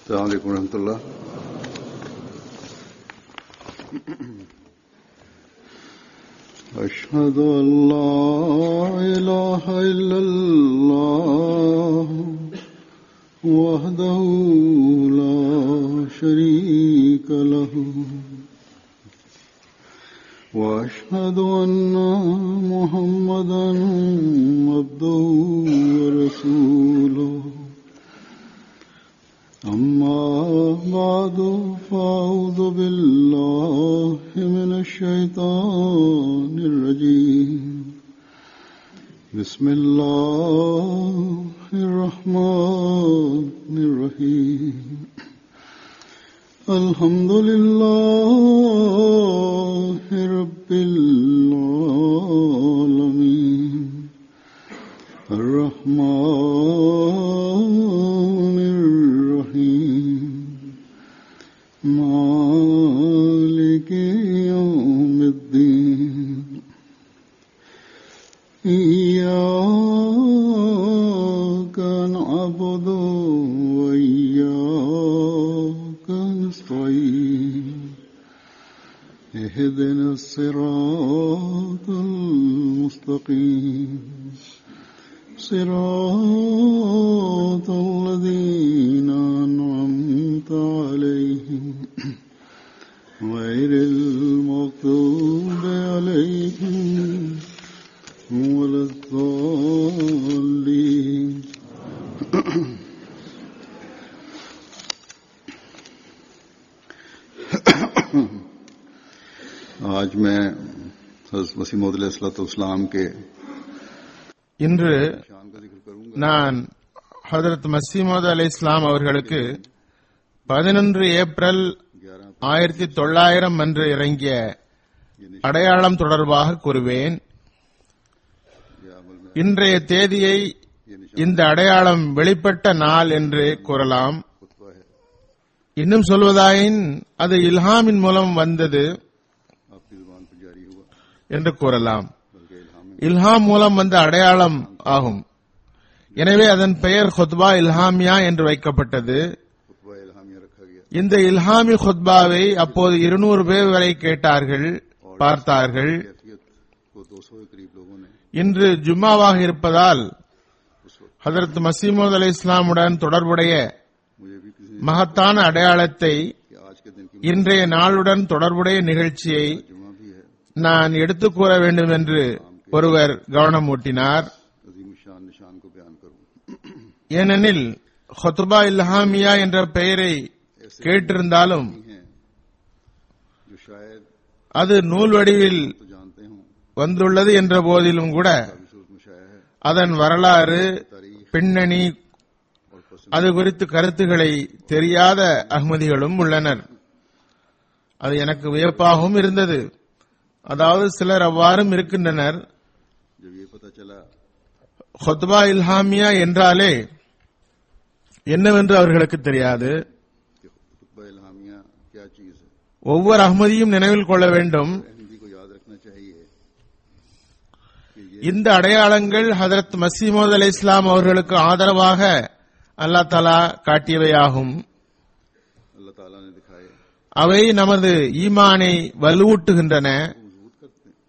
السلام عليكم ورحمة الله أشهد أن لا إله إلا الله وحده لا شريك له وأشهد أن محمدا عبده ورسوله أما بعد فأعوذ بالله من الشيطان الرجيم بسم الله الرحمن الرحيم الحمد لله رب العالمين الرحمن الرحيم مالك يوم الدين إياك نعبد وإياك نستعين اهدنا الصراط المستقيم صراط الذين أنعمت عليهم غير المغضوب عليهم ولا الضالين आज मैं हज़रत मसीह मसीम के இன்று शान का जिक्र करूंगा நான் ஹதரத் மசீமது அலி இஸ்லாம் அவர்களுக்கு பதினொன்று ஏப்ரல் ग्यारह ஆயிரத்தி தொள்ளாயிரம் அன்று இறங்கிய அடையாளம் தொடர்பாக கூறுவேன் या अमल में இன்றைய தேதியை ये निशान இந்த அடையாளம் வெளிப்பட்ட நாள் என்று கூறலாம் खुतबा है இன்னும் சொல்வதாயின் அது இல்ஹாமின் மூலம் வந்தது आपकी जुबान पर जारी हुआ என்று கூறலாம் बल्कि इल्हाम में இல்ஹாம் மூலம் வந்த அடையாளம் ஆகும் எனவே அதன் பெயர் ஹுத்பா இல்ஹாமியா என்று வைக்கப்பட்டது खुतबा इल्हामिया रखा गया இந்த இல்ஹாமி ஹுத்பாவை அப்போது இருநூறு பேர் வரை கேட்டார்கள் பார்த்தார்கள் कैफियत को दो सौ के करीब लोगों ने இன்று ஜும்மாவாக இருப்பதால் उस वक्त ஹதரத் மசீமது அலி இஸ்லாமுடன் தொடர்புடைய मुझे भी किसी ने மகத்தான அடையாளத்தை कि आज के दिन की இன்றைய நாளுடன் தொடர்புடைய நிகழ்ச்சியை जुमा भी है நான் எடுத்துக் கூற வேண்டும் என்று ஒருவர் கவனம் ஊட்டினார் अजीम शान निशान को बयान करूं ஏனெனில் ஹொத்துபா இல்ஹாமியா என்ற பெயரை கேட்டிருந்தாலும் हैं जो शायद அது நூல் வடிவில் तो जानते हों வந்துள்ளது என்ற போதிலும் கூட अभी सूरत में शाया है அதன் வரலாறு तारीख பின்னணி और पसंद அது குறித்து கருத்துக்களை தெரியாத அகமதிகளும் உள்ளனர் அது எனக்கு வியப்பாகவும் இருந்தது அதாவது சிலர் அவ்வாறும் இருக்கின்றனர் जब ये पता चला ஹொத்பா இல்ஹாமியா என்றாலே என்னவென்று அவர்களுக்கு தெரியாது कि खुतबा इल्हामिया क्या चीज है ஒவ்வொரு அகமதியும் நினைவில் கொள்ள வேண்டும் अहमदी को याद रखना चाहिए कि ये இந்த அடையாளங்கள் ஹதரத் மசீமது அலி இஸ்லாம் அவர்களுக்கு ஆதரவாக அல்லாஹ் தலா காட்டியவையாகும் अल्लाह ताला ने दिखाए அவை நமது ஈமானை வலுவூட்டுகின்றன मजबूत करते हैं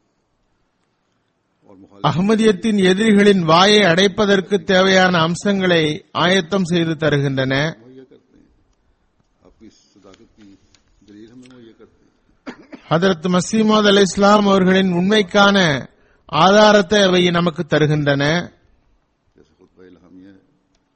और मुखालिफ அகமதியத்தின் எதிரிகளின் வாயை அடைப்பதற்கு தேவையான அம்சங்களை ஆயத்தம் செய்து தருகின்றன मुहैया करते हैं आपकी सदाकत की दलील हमें मुहैया करते हैं ஹதரத் மசீமது அலி இஸ்லாம் அவர்களின் உண்மைக்கான ஆதாரத்தை அவை நமக்கு தருகின்றன जैसे खुतबा इल्हामिया है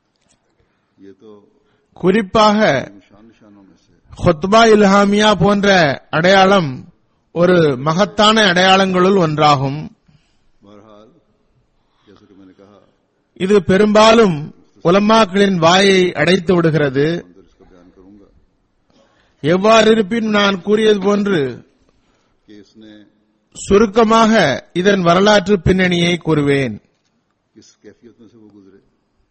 ये तो குறிப்பாக निशान निशानों में से है। ஹொத்பா இல்ஹாமியா போன்ற அடையாளம் ஒரு மகத்தான அடையாளங்களுள் ஒன்றாகும் बहरहाल जैसे कि मैंने कहा இது பெரும்பாலும் உலமாக்களின் வாயை அடைத்து விடுகிறது अंदर इसका बयान करूंगा எவ்வாறு இருப்பினும் நான் கூறியது போன்று कि इसने சுருக்கமாக இதன் வரலாற்று பின்னணியை கூறுவேன் किस कैफियत में से वो गुजरे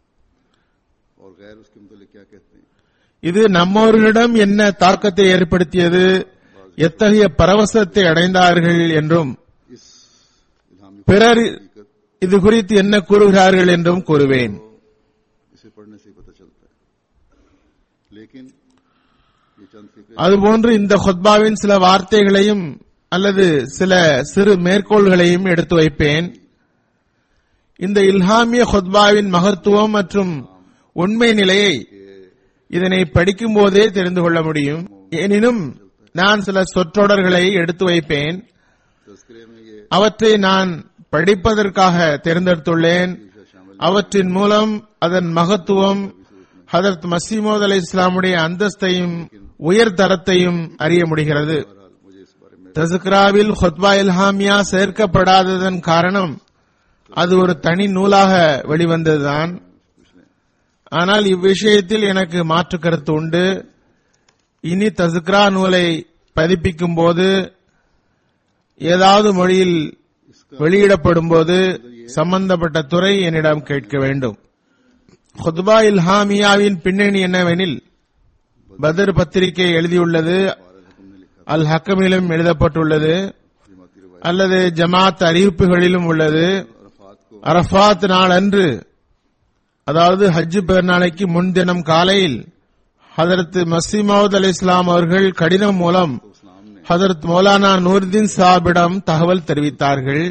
और गैर उसके मुतलिक क्या कहते हैं இது நம்மவர்களிடம் என்ன தாக்கத்தை ஏற்படுத்தியது எத்தகைய பரவசத்தை அடைந்தார்கள் என்றும் इस इल्हामी பிறர் हकीकत இது குறித்து என்ன கூறுகிறார்கள் என்றும் கூறுவேன் इसे पढ़ने से ही पता चलता है लेकिन ये चंद फिक्रे அதுபோன்று இந்த ஹொத்பாவின் சில வார்த்தைகளையும் அல்லது சில சிறு மேற்கோள்களையும் எடுத்து வைப்பேன் இந்த இல்ஹாமிய ஹொத்பாவின் மகத்துவம் மற்றும் உண்மை நிலையை இதனை படிக்கும் போதே தெரிந்து கொள்ள முடியும் எனினும் நான் சில சொற்றொடர்களை எடுத்து வைப்பேன் तस्करे में ये அவற்றை நான் படிப்பதற்காக தேர்ந்தெடுத்துள்ளேன் அவற்றின் மூலம் அதன் மகத்துவம் ஹதரத் மசீமோத் அலை இஸ்லாமுடைய அந்தஸ்தையும் உயர் தரத்தையும் அறிய முடிகிறது बहरहाल मुझे इस बारे में தஸ்கிராவில் ஹொத்பா இல்ஹாமியா சேர்க்கப்படாததன் காரணம் அது ஒரு தனி நூலாக வெளிவந்ததுதான் ஆனால் இவ்விஷயத்தில் எனக்கு மாற்று கருத்து உண்டு இனி தஸ்கிரா நூலை பதிப்பிக்கும் போது ஏதாவது மொழியில் வெளியிடப்படும் போது சம்பந்தப்பட்ட துறை என்னிடம் கேட்க வேண்டும் ஹுத்பா இல்ஹாமியாவின் பின்னணி என்னவெனில் பத்ர் பத்திரிகை எழுதியுள்ளது அல் ஹக்கமிலும் எழுதப்பட்டுள்ளது जमाती रवायत அல்லது ஜமாத் அறிவிப்புகளிலும் உள்ளது अरफात को அரஃபாத் நாள் அன்று அதாவது ஹஜ் பெருநாளைக்கு முன்தினம் காலையில் ஹதரத் மசீமவுத் அலி இஸ்லாம் அவர்கள் கடிதம் மூலம் इस्लाम ने ஹதரத் மௌலானா நூர்தீன் சாபிடம் தகவல் தெரிவித்தார்கள்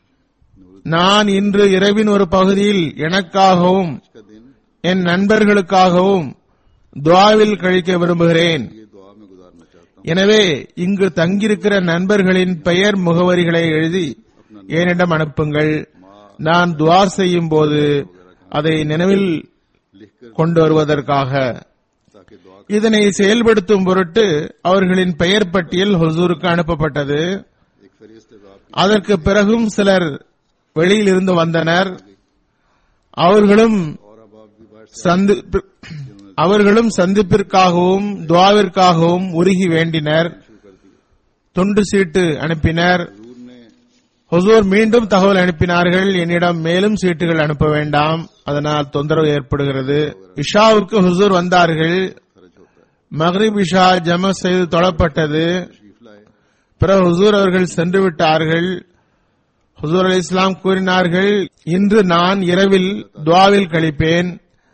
நான் இன்று இரவின் ஒரு பகுதியில் எனக்காகவும் का दिन என் நண்பர்களுக்காகவும் துவாவில் கழிக்க விரும்புகிறேன் ये दुआ में गुजारना चाहता हूँ எனவே இங்கு தங்கியிருக்கிற நண்பர்களின் பெயர் முகவரிகளை எழுதி என்னிடம் அனுப்புங்கள் நான் துவா செய்யும் போது அதை நினைவில் लिख कर கொண்டு வருவதற்காக ताकि दुआ இதனை செயல்படுத்தும் பொருட்டு அவர்களின் பெயர் பட்டியல் ஹுசூருக்கு அனுப்பப்பட்டது एक फरिश्त आपकी அதற்கு பிறகும் சிலர் வெளியில் இருந்து வந்தனர் அவர்களும் और अब आप भी बाहर से சந்திப்பு அவர்களும் சந்திப்பிற்காகவும் துவாவிற்காகவும் உருகி வேண்டினர் शुरू कर दिए துண்டு சீட்டு அனுப்பினர் हजूर ने ஹுசூர் மீண்டும் தகவல் அனுப்பினார்கள் என்னிடம் மேலும் சீட்டுகள் அனுப்ப வேண்டாம் அதனால் தொந்தரவு ஏற்படுகிறது இஷாவுக்கு ஹுசூர் வந்தார்கள் खर्च होता है மக்ரிப் இஷா ஜம செய்து தொழப்பட்டது तशरीफ लाए பிறகு ஹுசூர் அவர்கள் சென்று விட்டார்கள் ஹுசூர் அலி இஸ்லாம் கூறினார்கள் இன்று நான் இரவில் துவாவில் கழிப்பேன்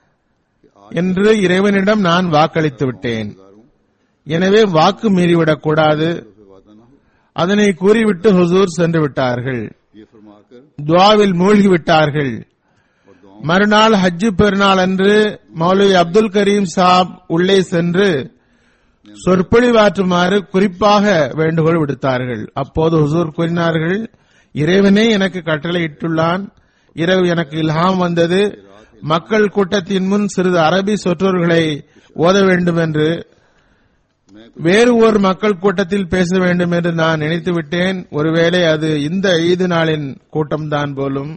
என்று இறைவனிடம் நான் வாக்களித்து விட்டேன் गुजारूं எனவே வாக்கு மீறிவிடக் கூடாது तो फिर वादा न हो அதனை கூறிவிட்டு ஹுசூர் சென்று விட்டார்கள் ये फरमाकर துவாவில் மூழ்கி விட்டார்கள் और दुआओं மறுநாள் ஹஜ்ஜு பெருநாள் அன்று மௌலவி அப்துல் கரீம் சாப் உள்ளே சென்று சொற்பொழிவாற்றுமாறு குறிப்பாக வேண்டுகோள் விடுத்தார்கள் அப்போது ஹுசூர் கூறினார்கள் இறைவனே எனக்கு கட்டளையிட்டுள்ளான் இரவு எனக்கு இல்ஹாம் வந்தது மக்கள் கூட்டத்தின் முன் சிறிது அரபி சொற்றொர்களை ஓத வேண்டும் என்று मैं வேறு ஒரு மக்கள் கூட்டத்தில் பேச வேண்டும் என்று நான் நினைத்து விட்டேன் ஒருவேளை அது இந்த ஈது நாளின் கூட்டம்தான் போலும்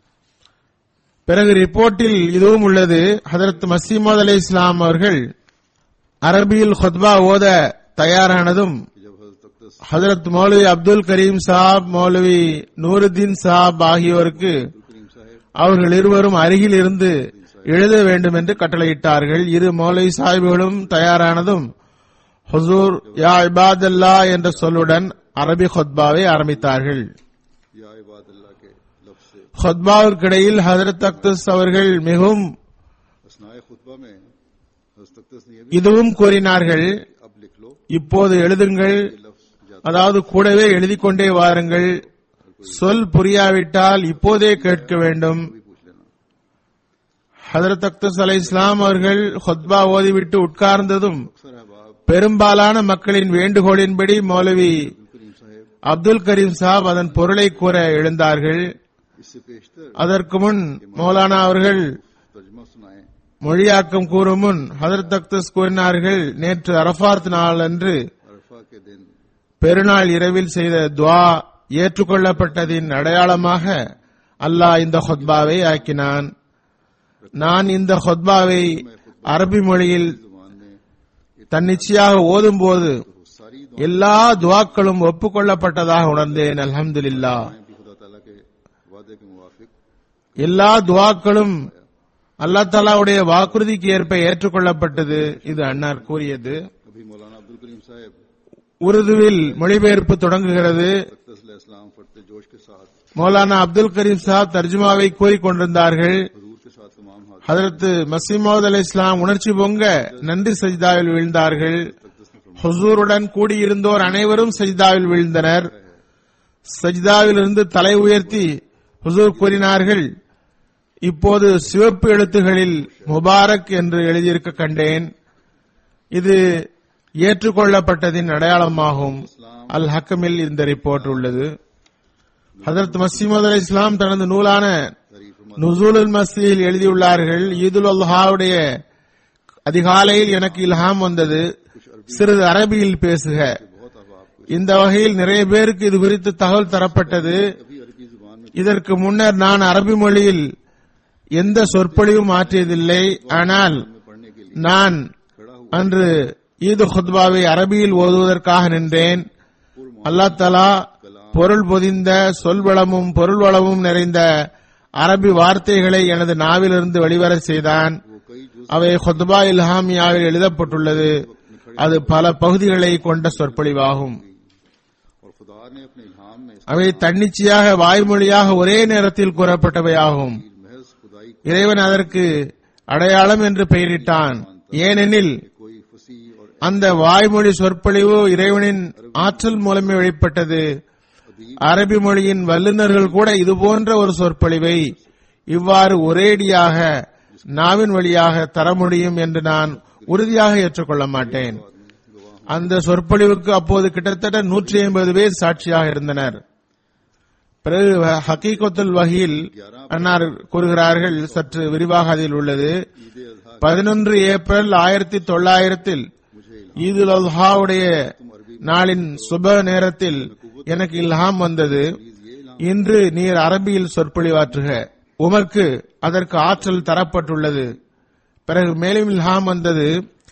பிறகு ரிப்போர்ட்டில் இதுவும் உள்ளது ஹதரத் மசீமது அலி இஸ்லாம் அவர்கள் அரபியில் ஹுத்பா ஓத தயாரானதும் कि जब हजरत तख्त ஹதரத் மௌலவி அப்துல் கரீம் சாப் மௌலவி நூருதீன் சாப் ஆகியோருக்கு करीम साहब அவர்கள் இருவரும் அருகில் இருந்து எழுத வேண்டும் என்று கட்டளையிட்டார்கள் இரு மௌலை சாஹிபுகளும் தயாரானதும் ஹுசூர் யா இபாதல்லா என்ற சொல்லுடன் அரபி ஹொத்பாவை ஆரம்பித்தார்கள் या इबाद अल्लाह के लफ्ज से ஹொத்பாவிற்கிடையில் ஹதரத் அக்தஸ் அவர்கள் மிகவும் असनाए खुतबा में हजरत तख्त ने ये भी இதுவும் கூறினார்கள் अब लिख लो இப்போது எழுதுங்கள் ये लफ्ज जाता அதாவது கூடவே எழுதிக் கொண்டே வாருங்கள் சொல் புரியாவிட்டால் இப்போதே கேட்க வேண்டும் भी पूछ लेना ஹதரத் அக்தஸ் அலை இஸ்லாம் அவர்கள் ஹொத்பா ஓதிவிட்டு உட்கார்ந்ததும் अक्सर अहबाब பெரும்பாலான மக்களின் வேண்டுகோளின்படி மௌலவி करीम साहब அப்துல் கரீம் சாப் அதன் பொருளை கூற எழுந்தார்கள் इससे पेशतर அதற்கு முன் மௌலானா அவர்கள் तर्जमा सुनाए மொழியாக்கம் கூறும் முன் ஹதரத் அக்தஸ் கூறினார்கள் நேற்று அரபாத் நாள் அன்று अरफा के दिन பெருநாள் இரவில் செய்த துவா ஏற்றுக்கொள்ளப்பட்டதின் அடையாளமாக அல்லாஹ் இந்த ஹொத்பாவை ஆக்கினான் நான் இந்த ஹொத்பாவை அரபி மொழியில் जुबान में தன்னிச்சையாக ஓதும்போது वो सारी எல்லா துவாக்களும் ஒப்புக்கொள்ளப்பட்டதாக உணர்ந்தேன் அல்ஹம்துலில்லா दुआएं भी खुदा ताला के वादे के मुवाफिक எல்லா துவாக்களும் அல்லாஹ் தாலாவுடைய வாக்குறுதிக்கு ஏற்ப ஏற்றுக்கொள்ளப்பட்டது இது அன்னார் கூறியது अभी मौलाना अब्दुल करीम साहब உருதுவில் மொழிபெயர்ப்பு தொடங்குகிறது तख्त इस्लाम फटते जोश के साथ மௌலானா அப்துல் கரீம் சாப் தர்ஜுமாவை கூறிக்கொண்டிருந்தார்கள் हजूर के साथ तमाम हाजिर ஹதரத் மசீமோத் அலி இஸ்லாம் உணர்ச்சி பொங்க நன்றி சஜிதாவில் வீழ்ந்தார்கள் ஹுசூருடன் கூடியிருந்தோர் அனைவரும் சஜிதாவில் வீழ்ந்தனர் சஜிதாவிலிருந்து தலை உயர்த்தி ஹுசூர் கூறினார்கள் இப்போது சிவப்பு எழுத்துகளில் முபாரக் என்று எழுதியிருக்க கண்டேன் இது ஏற்றுக்கொள்ளப்பட்டதின் அடையாளமாகும் அல் ஹக்கமில் இந்த ரிப்போர்ட் உள்ளது ஹதரத் மசீமது அலி இஸ்லாம் தனது நூலான நுசூலுல் மசீல் எழுதியுள்ளார்கள் ஈதுல் அல்ஹாவுடைய அதிகாலையில் எனக்கு இல்ஹாம் வந்தது சிறிது அரபியில் பேசுக बहुत अब आपको இந்த வகையில் நிறைய பேருக்கு இது குறித்து தகவல் தரப்பட்டது कभी अरबी जुबान में இதற்கு முன்னர் நான் அரபி மொழியில் எந்த சொற்பொழிவும் ஆற்றியதில்லை ஆனால் पढ़ने के लिए நான் அன்று ஈது குத்பாவை அரபியில் ஓதுவதற்காக நின்றேன் அல்லாஹ் தலா பொருள் பொதிந்த சொல்வளமும் பொருள் வளமும் நிறைந்த அரபி வார்த்தைகளை எனது நாவிலிருந்து வெளிவரச் செய்தான் वो कई जुज அவை ஹுத்பா இல்ஹாமியாவில் எழுதப்பட்டுள்ளது அது பல பகுதிகளை கொண்ட சொற்பொழிவாகும் और खुदा ने अपने इल्हाम में इस அவை தன்னிச்சையாக வாய்மொழியாக ஒரே நேரத்தில் கூறப்பட்டவையாகும் महज खुदाई இறைவன் அதற்கு அடையாளம் என்று பெயரிட்டான் ஏனெனில் कोई फसी और அந்த வாய்மொழி சொற்பொழிவு இறைவனின் ஆற்றல் மூலமே வெளிப்பட்டது அரபி மொழியின் வல்லுநர்கள் கூட இது போன்ற ஒரு சொற்பொழிவை இவ்வாறு ஒரேடியாக நாவின் வழியாக தர முடியும் என்று நான் உறுதியாக ஏற்றுக்கொள்ள மாட்டேன் அந்த சொற்பொழிவுக்கு அப்போது கிட்டத்தட்ட நூற்றி ஐம்பது பேர் சாட்சியாக இருந்தனர் பிறகு ஹக்கீகத்துல் வகையில் அன்னார் கூறுகிறார்கள் சற்று விரிவாக அதில் உள்ளது ईद अजहा பதினொன்று ஏப்ரல் ஆயிரத்தி தொள்ளாயிரத்தில் ஈதுல் அல்ஹாவுடைய நாளின் சுப நேரத்தில் எனக்கு இல்ஹாம் வந்தது இன்று நீர் அரபியில் சொற்பொழிவாற்றுக உமக்கு அதற்கு ஆற்றல் தரப்பட்டுள்ளது பிறகு மேலும் இல்ஹாம் வந்தது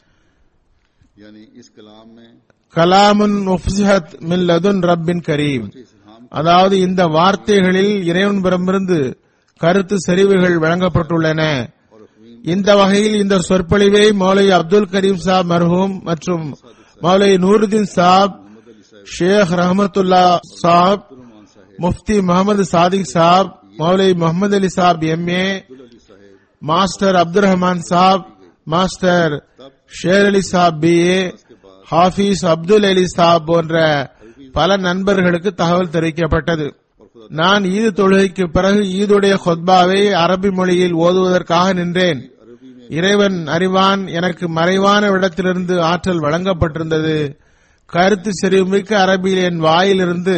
यानी इस कलाम में கலாமுன் உஃப்சிஹத் மின் லதுன் ரப்பின் கரீம் इस इल्हाम அதாவது இந்த வார்த்தைகளில் இறைவன்புறமிருந்து கருத்து செறிவுகள் வழங்கப்பட்டுள்ளன और अफवीम இந்த வகையில் இந்த சொற்பொழிவை மௌலை அப்துல் கரீம் சாப் மர்ஹூம் மற்றும் மௌலை நூருதீன் சாப் मोहम्मद अली साहब ஷேக் ரஹமத்துல்லா சாப் रहमान साहब முஃப்தி முகமது சாதிக் சாப் மௌலை முகமது அலி சாப் எம்ஏ अब्दुल अली साहब மாஸ்டர் அப்துல் ரஹ்மான் சாப் மாஸ்டர் ஷேர் அலி சாப் பிஏ ஹாஃபீஸ் அப்துல் அலி சாப் போன்ற பல நண்பர்களுக்கு தகவல் தெரிவிக்கப்பட்டது நான் ஈது தொழுகைக்கு பிறகு ஈதுடைய கொத்பாவை அரபி மொழியில் ஓதுவதற்காக நின்றேன் இறைவன் அறிவான் எனக்கு மறைவான இடத்திலிருந்து ஆற்றல் வழங்கப்பட்டிருந்தது கருத்து செறிவுமிக்க அரபியில் என் வாயிலிருந்து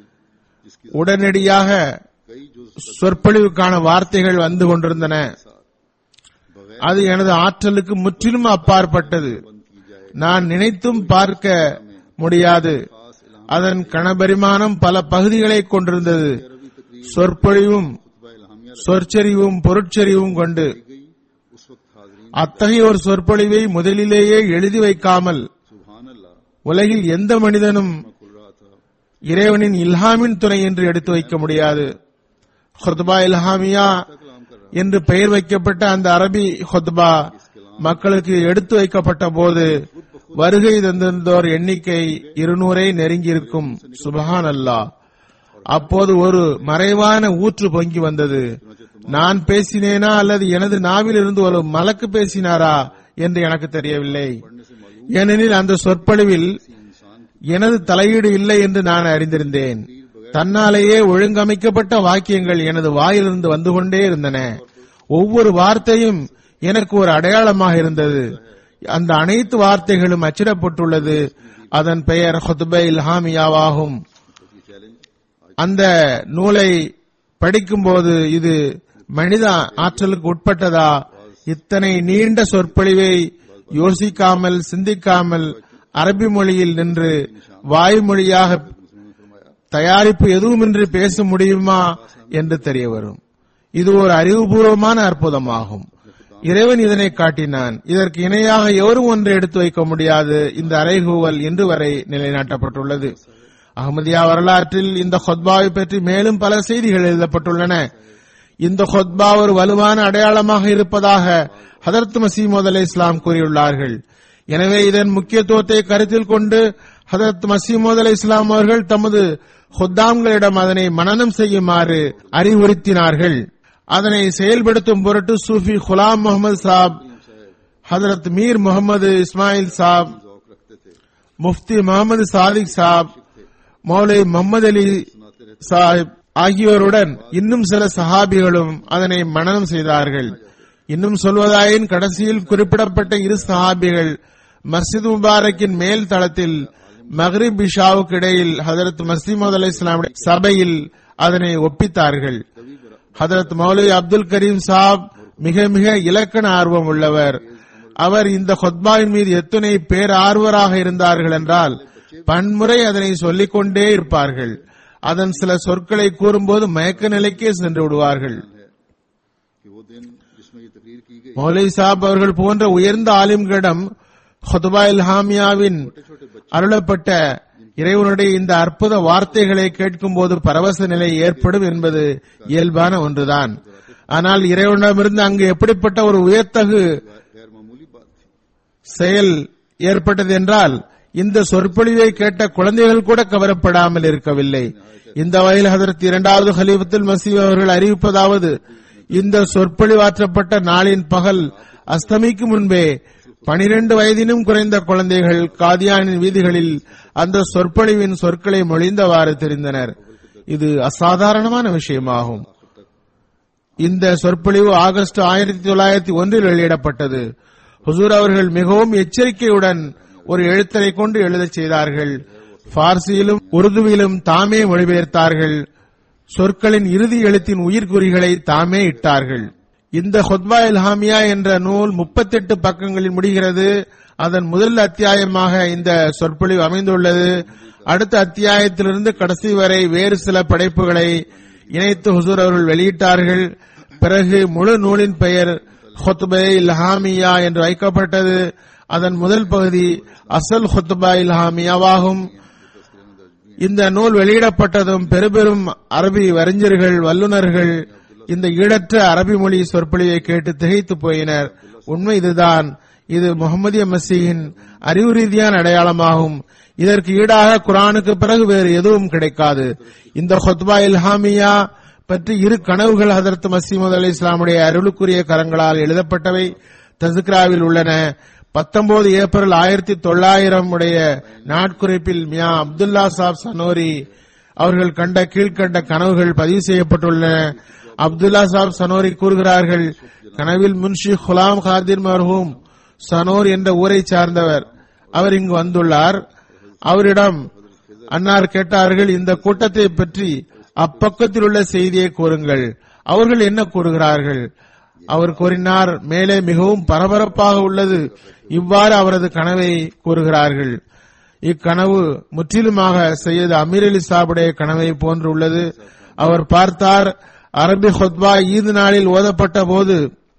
உடனடியாக कई जुज சொற்பொழிவுக்கான வார்த்தைகள் வந்து கொண்டிருந்தன அது எனது ஆற்றலுக்கு முற்றிலும் அப்பாற்பட்டது நான் நினைத்தும் பார்க்க முடியாது அதன் கணபரிமாணம் பல பகுதிகளை கொண்டிருந்தது சொற்பொழிவும் खुतबा इल्हामिया சொற்செறிவும் பொருட்செறிவும் கொண்டு गई उस वक्त हाजरीन அத்தகைய ஒரு சொற்பொழிவை முதலிலேயே எழுதி வைக்காமல் सुबहान अल्लाह உலகில் எந்த மனிதனும் खुल रहा था இறைவனின் இல்ஹாமின் துணை என்று எடுத்து வைக்க முடியாது ஹுத்பா இல்ஹாமியா कलाम कर रहा என்று பெயர் வைக்கப்பட்ட அந்த அரபி ஹுத்பா மக்களுக்கு எடுத்து வைக்கப்பட்ட போது வருகை தந்திருந்தோர் எண்ணிக்கை இருநூறை நெருங்கியிருக்கும் சுபஹான் அல்லாஹ் அப்போது ஒரு மறைவான ஊற்று பொங்கி வந்தது நான் பேசினேனா அல்லது எனது நாவில் இருந்து ஒரு மலக்கு பேசினாரா என்று எனக்கு தெரியவில்லை ஏனெனில் அந்த சொற்பொழிவில் எனது தலையீடு இல்லை என்று நான் அறிந்திருந்தேன் தன்னாலேயே ஒழுங்கமைக்கப்பட்ட வாக்கியங்கள் எனது வாயிலிருந்து வந்து கொண்டே இருந்தன ஒவ்வொரு வார்த்தையும் எனக்கு ஒரு அடையாளமாக இருந்தது அந்த அனைத்து வார்த்தைகளும் அச்சிடப்பட்டுள்ளது அதன் பெயர் ஹுத்பை இல்ஹாமியாவாகும் ये चैलेंज அந்த நூலை படிக்கும்போது இது மனித ஆற்றலுக்கு உட்பட்டதா இத்தனை நீண்ட சொற்பொழிவை யோசிக்காமல் சிந்திக்காமல் அரபி மொழியில் நின்று வாய்மொழியாக தயாரிப்பு எதுவுமின்றி பேச முடியுமா என்று தெரிய வரும் இது ஒரு அறிவுபூர்வமான அற்புதமாகும் இறைவன் இதனை காட்டினான் இதற்கு இணையாக எவரும் ஒன்று எடுத்து வைக்க முடியாது இந்த அறைகூவல் இன்று வரை நிலைநாட்டப்பட்டுள்ளது அகமதியா வரலாற்றில் இந்த ஹொத்பாவை பற்றி மேலும் பல செய்திகள் எழுதப்பட்டுள்ளன இந்த ஹொத்பா ஒரு வலுவான அடையாளமாக இருப்பதாக ஹதரத் மசீமது அலை இஸ்லாம் கூறியுள்ளார்கள் எனவே இதன் முக்கியத்துவத்தை கருத்தில் கொண்டு ஹதரத் மசீமது அலை இஸ்லாம் அவர்கள் தமது ஹுத்தாம்களிடம் அதனை மனனம் செய்யுமாறு அறிவுறுத்தினார்கள் அதனை செயல்படுத்தும் பொருட்டு சூஃபி குலாம் முகமது சாப் ஹதரத் மீர் முகமது இஸ்மாயில் சாப் जौक रखते थे முஃப்தி முகமது சாதிக் சாப் மௌலை முகமது அலி सुनाते रहते சாஹிப் ஆகியோருடன் இன்னும் சில சஹாபிகளும் அதனை மனனம் செய்தார்கள் இன்னும் சொல்வதாயின் கடைசியில் குறிப்பிடப்பட்ட இரு சஹாபிகள் மஸ்ஜித் முபாரக்கின் மேல் தளத்தில் மஹ்ரிப் இஷாவுக்கு இடையில் ஹதரத் மசீமது அலி இஸ்லாமுடைய சபையில் அதனை ஒப்பித்தார்கள் ஹதரத் மௌலவி அப்துல் கரீம் சாப் மிக மிக இலக்கண ஆர்வம் உள்ளவர் அவர் இந்த ஹொத்பாவின் மீது எத்தனை பேர் ஆர்வராக இருந்தார்கள் என்றால் பன்முறை அதனை சொல்லிக் கொண்டே இருப்பார்கள் அதன் சில சொற்களை கூறும்போது மயக்க நிலைக்கே சென்று விடுவார்கள் कि वो दिन जिसमें ये तकरीर की गई மௌலை சாப் அவர்கள் போன்ற உயர்ந்த ஆலிம்களிடம் ஹுத்பா இல்ஹாமியாவின் அருளப்பட்ட இறைவனுடைய இந்த அற்புத வார்த்தைகளை கேட்கும் போது பரவச நிலை ஏற்படும் என்பது இயல்பான ஒன்றுதான் ஆனால் இறைவனிடமிருந்து அங்கு எப்படிப்பட்ட ஒரு உயர்த்தகு गैर मामूली बात थी செயல் ஏற்பட்டது என்றால் இந்த சொற்பொழிவை கேட்ட குழந்தைகள் கூட கவரப்படாமல் இருக்கவில்லை இந்த வகையில் ஹதரத் இரண்டாவது ஹலீஃபத்துல் மசீவ் அவர்கள் அறிவிப்பதாவது இந்த சொற்பொழிவாற்றப்பட்ட நாளின் பகல் அஸ்தமிக்கும் முன்பே பனிரெண்டு வயதினும் குறைந்த குழந்தைகள் காதியானின் வீதிகளில் அந்த சொற்பொழிவின் சொற்களை மொழிந்தவாறு தெரிந்தனர் இது அசாதாரணமான விஷயமாகும் இந்த சொற்பொழிவு ஆகஸ்ட் ஆயிரத்தி தொள்ளாயிரத்தி ஒன்றில் வெளியிடப்பட்டது ஹுசூர் அவர்கள் மிகவும் எச்சரிக்கையுடன் ஒரு எழுத்தரை கொண்டு எழுதச் செய்தார்கள் பார்சியிலும் உருதுவிலும் தாமே மொழிபெயர்த்தார்கள் சொற்களின் இறுதி எழுத்தின் உயிர்குறிகளை தாமே இட்டார்கள் இந்த ஹொத்பா இல்ஹாமியா என்ற நூல் 38 பக்கங்களில் முடிகிறது அதன் முதல் அத்தியாயமாக இந்த சொற்பொழிவு அமைந்துள்ளது அடுத்த அத்தியாயத்திலிருந்து கடைசி வரை வேறு சில படைப்புகளை இணைத்து ஹுசூர் அவர்கள் வெளியிட்டார்கள் பிறகு முழு நூலின் பெயர் ஹொத்பே இல்ஹாமியா என்று வைக்கப்பட்டது அதன் முதல் பகுதி அசல் ஹொத்பா இல்ஹாமியாவாகும் இந்த நூல் வெளியிடப்பட்டதும் பெருபெரும் அரபி வறிஞர்கள் வல்லுநர்கள் இந்த ஈடற்ற அரபி மொழி சொற்பொழிவை கேட்டு திகைத்து போயினர் உண்மை இதுதான் இது முகமதிய மசீயின் அறிவு ரீதியான அடையாளமாகும் இதற்கு ஈடாக குரானுக்கு பிறகு வேறு எதுவும் கிடைக்காது இந்த ஹொத்பா இல்ஹாமியா பற்றி இரு கனவுகள் ஹதரத் மசீமது அலி இஸ்லாமுடைய அருளுக்குரிய கரங்களால் எழுதப்பட்டவை தசுக்ராவில் உள்ளன பத்தொன்பது ஏப்ரல் ஆயிரத்தி தொள்ளாயிரம் உடைய நாட்குறிப்பில் மியா அப்துல்லா சாப் சனோரி அவர்கள் கண்ட கீழ்கண்ட கனவுகள் பதிவு செய்யப்பட்டுள்ளன அப்துல்லா சாப் சனோரி கூறுகிறார்கள் கனவில் முன்ஷி குலாம் காதிர் மர்ஹூம் சனோர் என்ற ஊரை சார்ந்தவர் அவர் இங்கு வந்துள்ளார் அவரிடம் அன்னார் கேட்டார்கள் இந்த கூட்டத்தை பற்றி அப்பக்கத்தில் உள்ள செய்தியை கூறுங்கள் அவர்கள் என்ன கூறுகிறார்கள் அவர் கூறினார் மேலே மிகவும் பரபரப்பாக உள்ளது இவ்வாறு அவரது கனவை கூறுகிறார்கள் இக்கனவு முற்றிலுமாக சையது அமீர் அலி சாபுடைய கனவை போன்று உள்ளது அவர் பார்த்தார் அரபி ஹொத்பா ஈது நாளில் ஓதப்பட்ட போது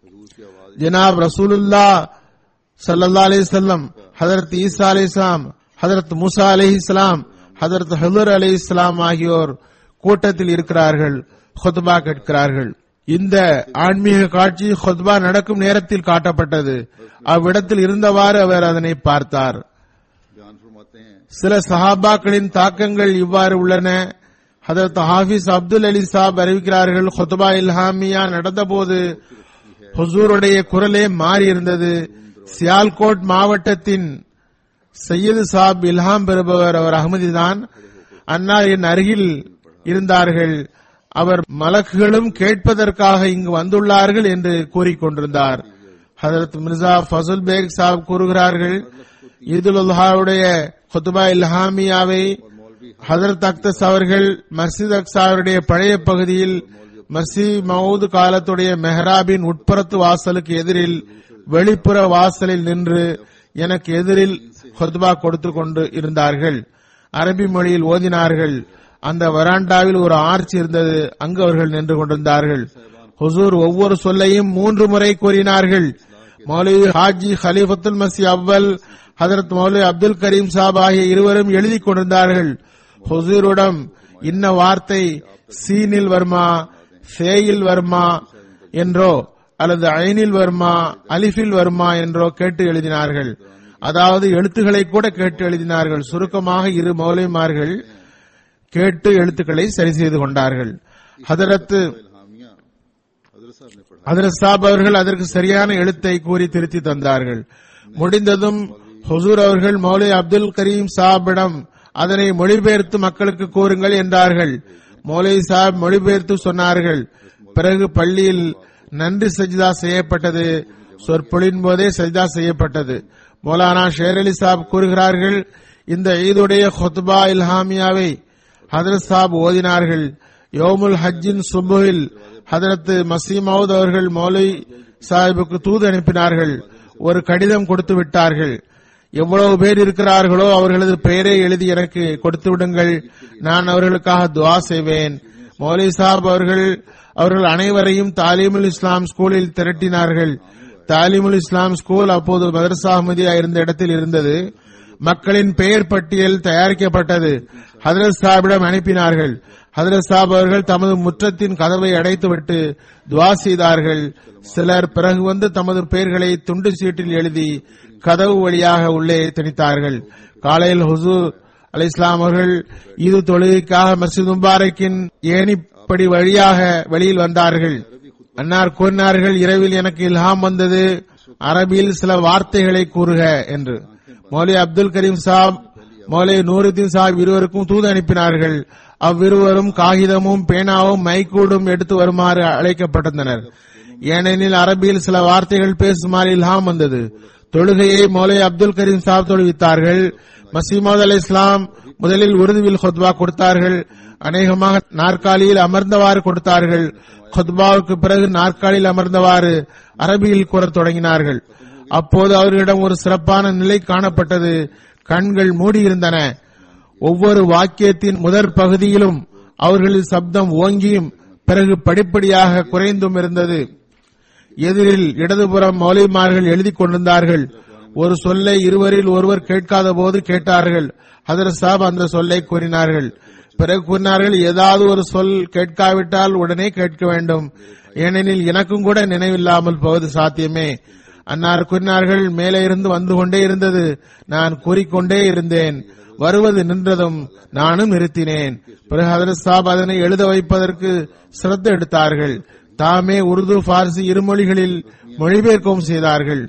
ஜனாப் ரசூலுல்லா சல்லல்லா அலிசல்லம் ஹதரத் ஈசா அலி இஸ்லாம் ஹதரத் மூசா அலி இஸ்லாம் ஹதரத் ஹதுர் அலி இஸ்லாம் ஆகியோர் கூட்டத்தில் இருக்கிறார்கள் ஹொத்பா கேட்கிறார்கள் இந்த ஆன்மீக காட்சி ஹொத்பா நடக்கும் நேரத்தில் காட்டப்பட்டது அவ்விடத்தில் இருந்தவாறு அவர் அதனை பார்த்தார் बयान फरमाते हैं சில சஹாபாக்களின் தாக்கங்கள் இவ்வாறு உள்ளன ஹதரத் ஹாஃபிஸ் அப்துல் அலி சாப் அறிவிக்கிறார்கள் ஹொத்பா இல்ஹாமியா நடந்தபோது ஹுசூருடைய குரலே மாறி இருந்தது சியால்கோட் மாவட்டத்தின் சையது சாப் இல்ஹாம் பெறுபவர் அவர் அகமதிதான் அன்னார் என் அருகில் இருந்தார்கள் அவர் மலக்குகளும் கேட்பதற்காக இங்கு வந்துள்ளார்கள் என்று கூறிக்கொண்டிருந்தார் ஹதரத் மிர்சா ஃபசுல் பேக் சாப் கூறுகிறார்கள் ஈதுல் உல்ஹாவுடைய ஹுத்பா இல்ஹாமியாவை ஹதரத் அக்தஸ் அவர்கள் மஸ்ஜித் அக்சாவுடைய பழைய பகுதியில் மர்சி மவுது காலத்துடைய மெஹராபின் உட்புறத்து வாசலுக்கு எதிரில் வெளிப்புற வாசலில் நின்று எனக்கு எதிரில் ஹுத்பா கொடுத்து கொண்டு இருந்தார்கள் அரபி மொழியில் ஓதினார்கள் அந்த வராண்டாவில் ஒரு ஆர்ச் இருந்தது அங்கு அவர்கள் நின்று கொண்டிருந்தார்கள் ஹுசூர் ஒவ்வொரு சொல்லையும் மூன்று முறை கூறினார்கள் மௌலவி ஹாஜி ஹலீஃபத்துல் மசி அவ்வல் ஹதரத் மௌலவி அப்துல் கரீம் சாப் ஆகிய இருவரும் எழுதி கொண்டிருந்தார்கள் ஹுசூரிடம் இன்ன வார்த்தை சீனில் வர்மா ஃபேயில் வர்மா என்றோ அல்லது ஐனில் வர்மா அலிஃபில் வர்மா என்றோ கேட்டு எழுதினார்கள் அதாவது எழுத்துக்களை கூட கேட்டு எழுதினார்கள் சுருக்கமாக இரு மௌலிமார்கள் கேட்டு எழுத்துக்களை சரி செய்து கொண்டார்கள் ஹதரத் इल्हामिया हजरत ஹதரத் சாப் அவர்கள் அதற்கு சரியான எழுத்தை கூறி திருத்தி தந்தார்கள் முடிந்ததும் ஹுசூர் அவர்கள் மௌலை அப்துல் கரீம் சாபிடம் அதனை மொழிபெயர்த்து மக்களுக்கு கூறுங்கள் என்றார்கள் மௌலை சாப் மொழிபெயர்த்து சொன்னார்கள் பிறகு பள்ளியில் நன்றி சஜிதா செய்யப்பட்டது சொற்பொழின் போதே சஜிதா செய்யப்பட்டது மௌலானா ஷேர் அலி சாப் கூறுகிறார்கள் இந்த ஈதுடைய ஹொத்பா இல்ஹாமியாவை ஹதரத் சாப் ஓதினார்கள் யோமுல் ஹஜ்ஜின் சுபுவில் ஹதரத் மசீமவுத் அவர்கள் மௌலை சாஹிபுக்கு தூது அனுப்பினார்கள் ஒரு கடிதம் கொடுத்து விட்டார்கள் எவ்வளவு பேர் இருக்கிறார்களோ அவர்களது பெயரை எழுதி எனக்கு கொடுத்து விடுங்கள் நான் அவர்களுக்காக துவா செய்வேன் மௌலை சாப் அவர்கள் அவர்கள் அனைவரையும் தாலீமுல் இஸ்லாம் ஸ்கூலில் திரட்டினார்கள் தாலிமுல் இஸ்லாம் ஸ்கூல் அப்போது மதரசா அஹமதியா இருந்த இடத்தில் இருந்தது மக்களின் பெயர் பட்டியல் தயாரிக்கப்பட்டது ஹதரத் சாபிடம் அனுப்பினார்கள் ஹதரத் சாப் அவர்கள் தமது முற்றத்தின் கதவை அடைத்துவிட்டு துவா செய்தார்கள் சிலர் பிறகு வந்து தமது பெயர்களை துண்டு சீட்டில் எழுதி கதவு வழியாக உள்ளே திணித்தார்கள் காலையில் ஹுசூர் அலி இஸ்லாம் அவர்கள் ஈது தொழுகைக்காக மஸ்ஜித் முபாரக்கின் ஏணிப்படி வழியாக வெளியில் வந்தார்கள் அன்னார் கூறினார்கள் இரவில் எனக்கு இல்ஹாம் வந்தது அரபியில் சில வார்த்தைகளை கூறுக என்று மௌலி அப்துல் கரீம் சாப் மௌலை நூருதீன் சாப் இருவருக்கும் தூது அனுப்பினார்கள் அவ்விருவரும் காகிதமும் பேனாவும் மைக்கூடும் எடுத்து வருமாறு அழைக்கப்பட்டிருந்தனர் ஏனெனில் அரபியில் சில வார்த்தைகள் பேசுமாறு இல்ஹாம் வந்தது தொழுகையை மௌலை அப்துல் கரீம் சாப் தொழுவித்தார்கள் மசீமது அலி இஸ்லாம் முதலில் உருதுவில் ஹொத்வா கொடுத்தார்கள் அநேகமாக நாற்காலியில் அமர்ந்தவாறு கொடுத்தார்கள் ஹொத்பாவுக்கு பிறகு நாற்காலியில் அமர்ந்தவாறு அரபியில் கூறத் தொடங்கினார்கள் அப்போது அவர்களிடம் ஒரு சிறப்பான நிலை காணப்பட்டது கண்கள் மூடியிருந்தன ஒவ்வொரு வாக்கியத்தின் முதற் பகுதியிலும் அவர்களின் சப்தம் ஓங்கியும் பிறகு படிப்படியாக குறைந்தும் இருந்தது எதிரில் இடதுபுறம் மௌலிமார்கள் எழுதி கொண்டிருந்தார்கள் ஒரு சொல்லை இருவரில் ஒருவர் கேட்காத போது கேட்டார்கள் ஹதரத் சாப் அந்த சொல்லை கூறினார்கள் பிறகு கூறினார்கள் ஏதாவது ஒரு சொல் கேட்காவிட்டால் உடனே கேட்க வேண்டும் ஏனெனில் எனக்கும் கூட நினைவில்லாமல் போவது சாத்தியமே அன்னார் கூறினார்கள் மேலே இருந்து வந்து கொண்டே இருந்தது நான் கூறிக்கொண்டே இருந்தேன் வருவது நின்றதும் நானும் நிறுத்தினேன் பிறகு ஹதரத் சாப் அதனை எழுத வைப்பதற்கு சிரத்த எடுத்தார்கள் தாமே உருது பார்சி இருமொழிகளில் மொழிபெயர்க்கவும் செய்தார்கள்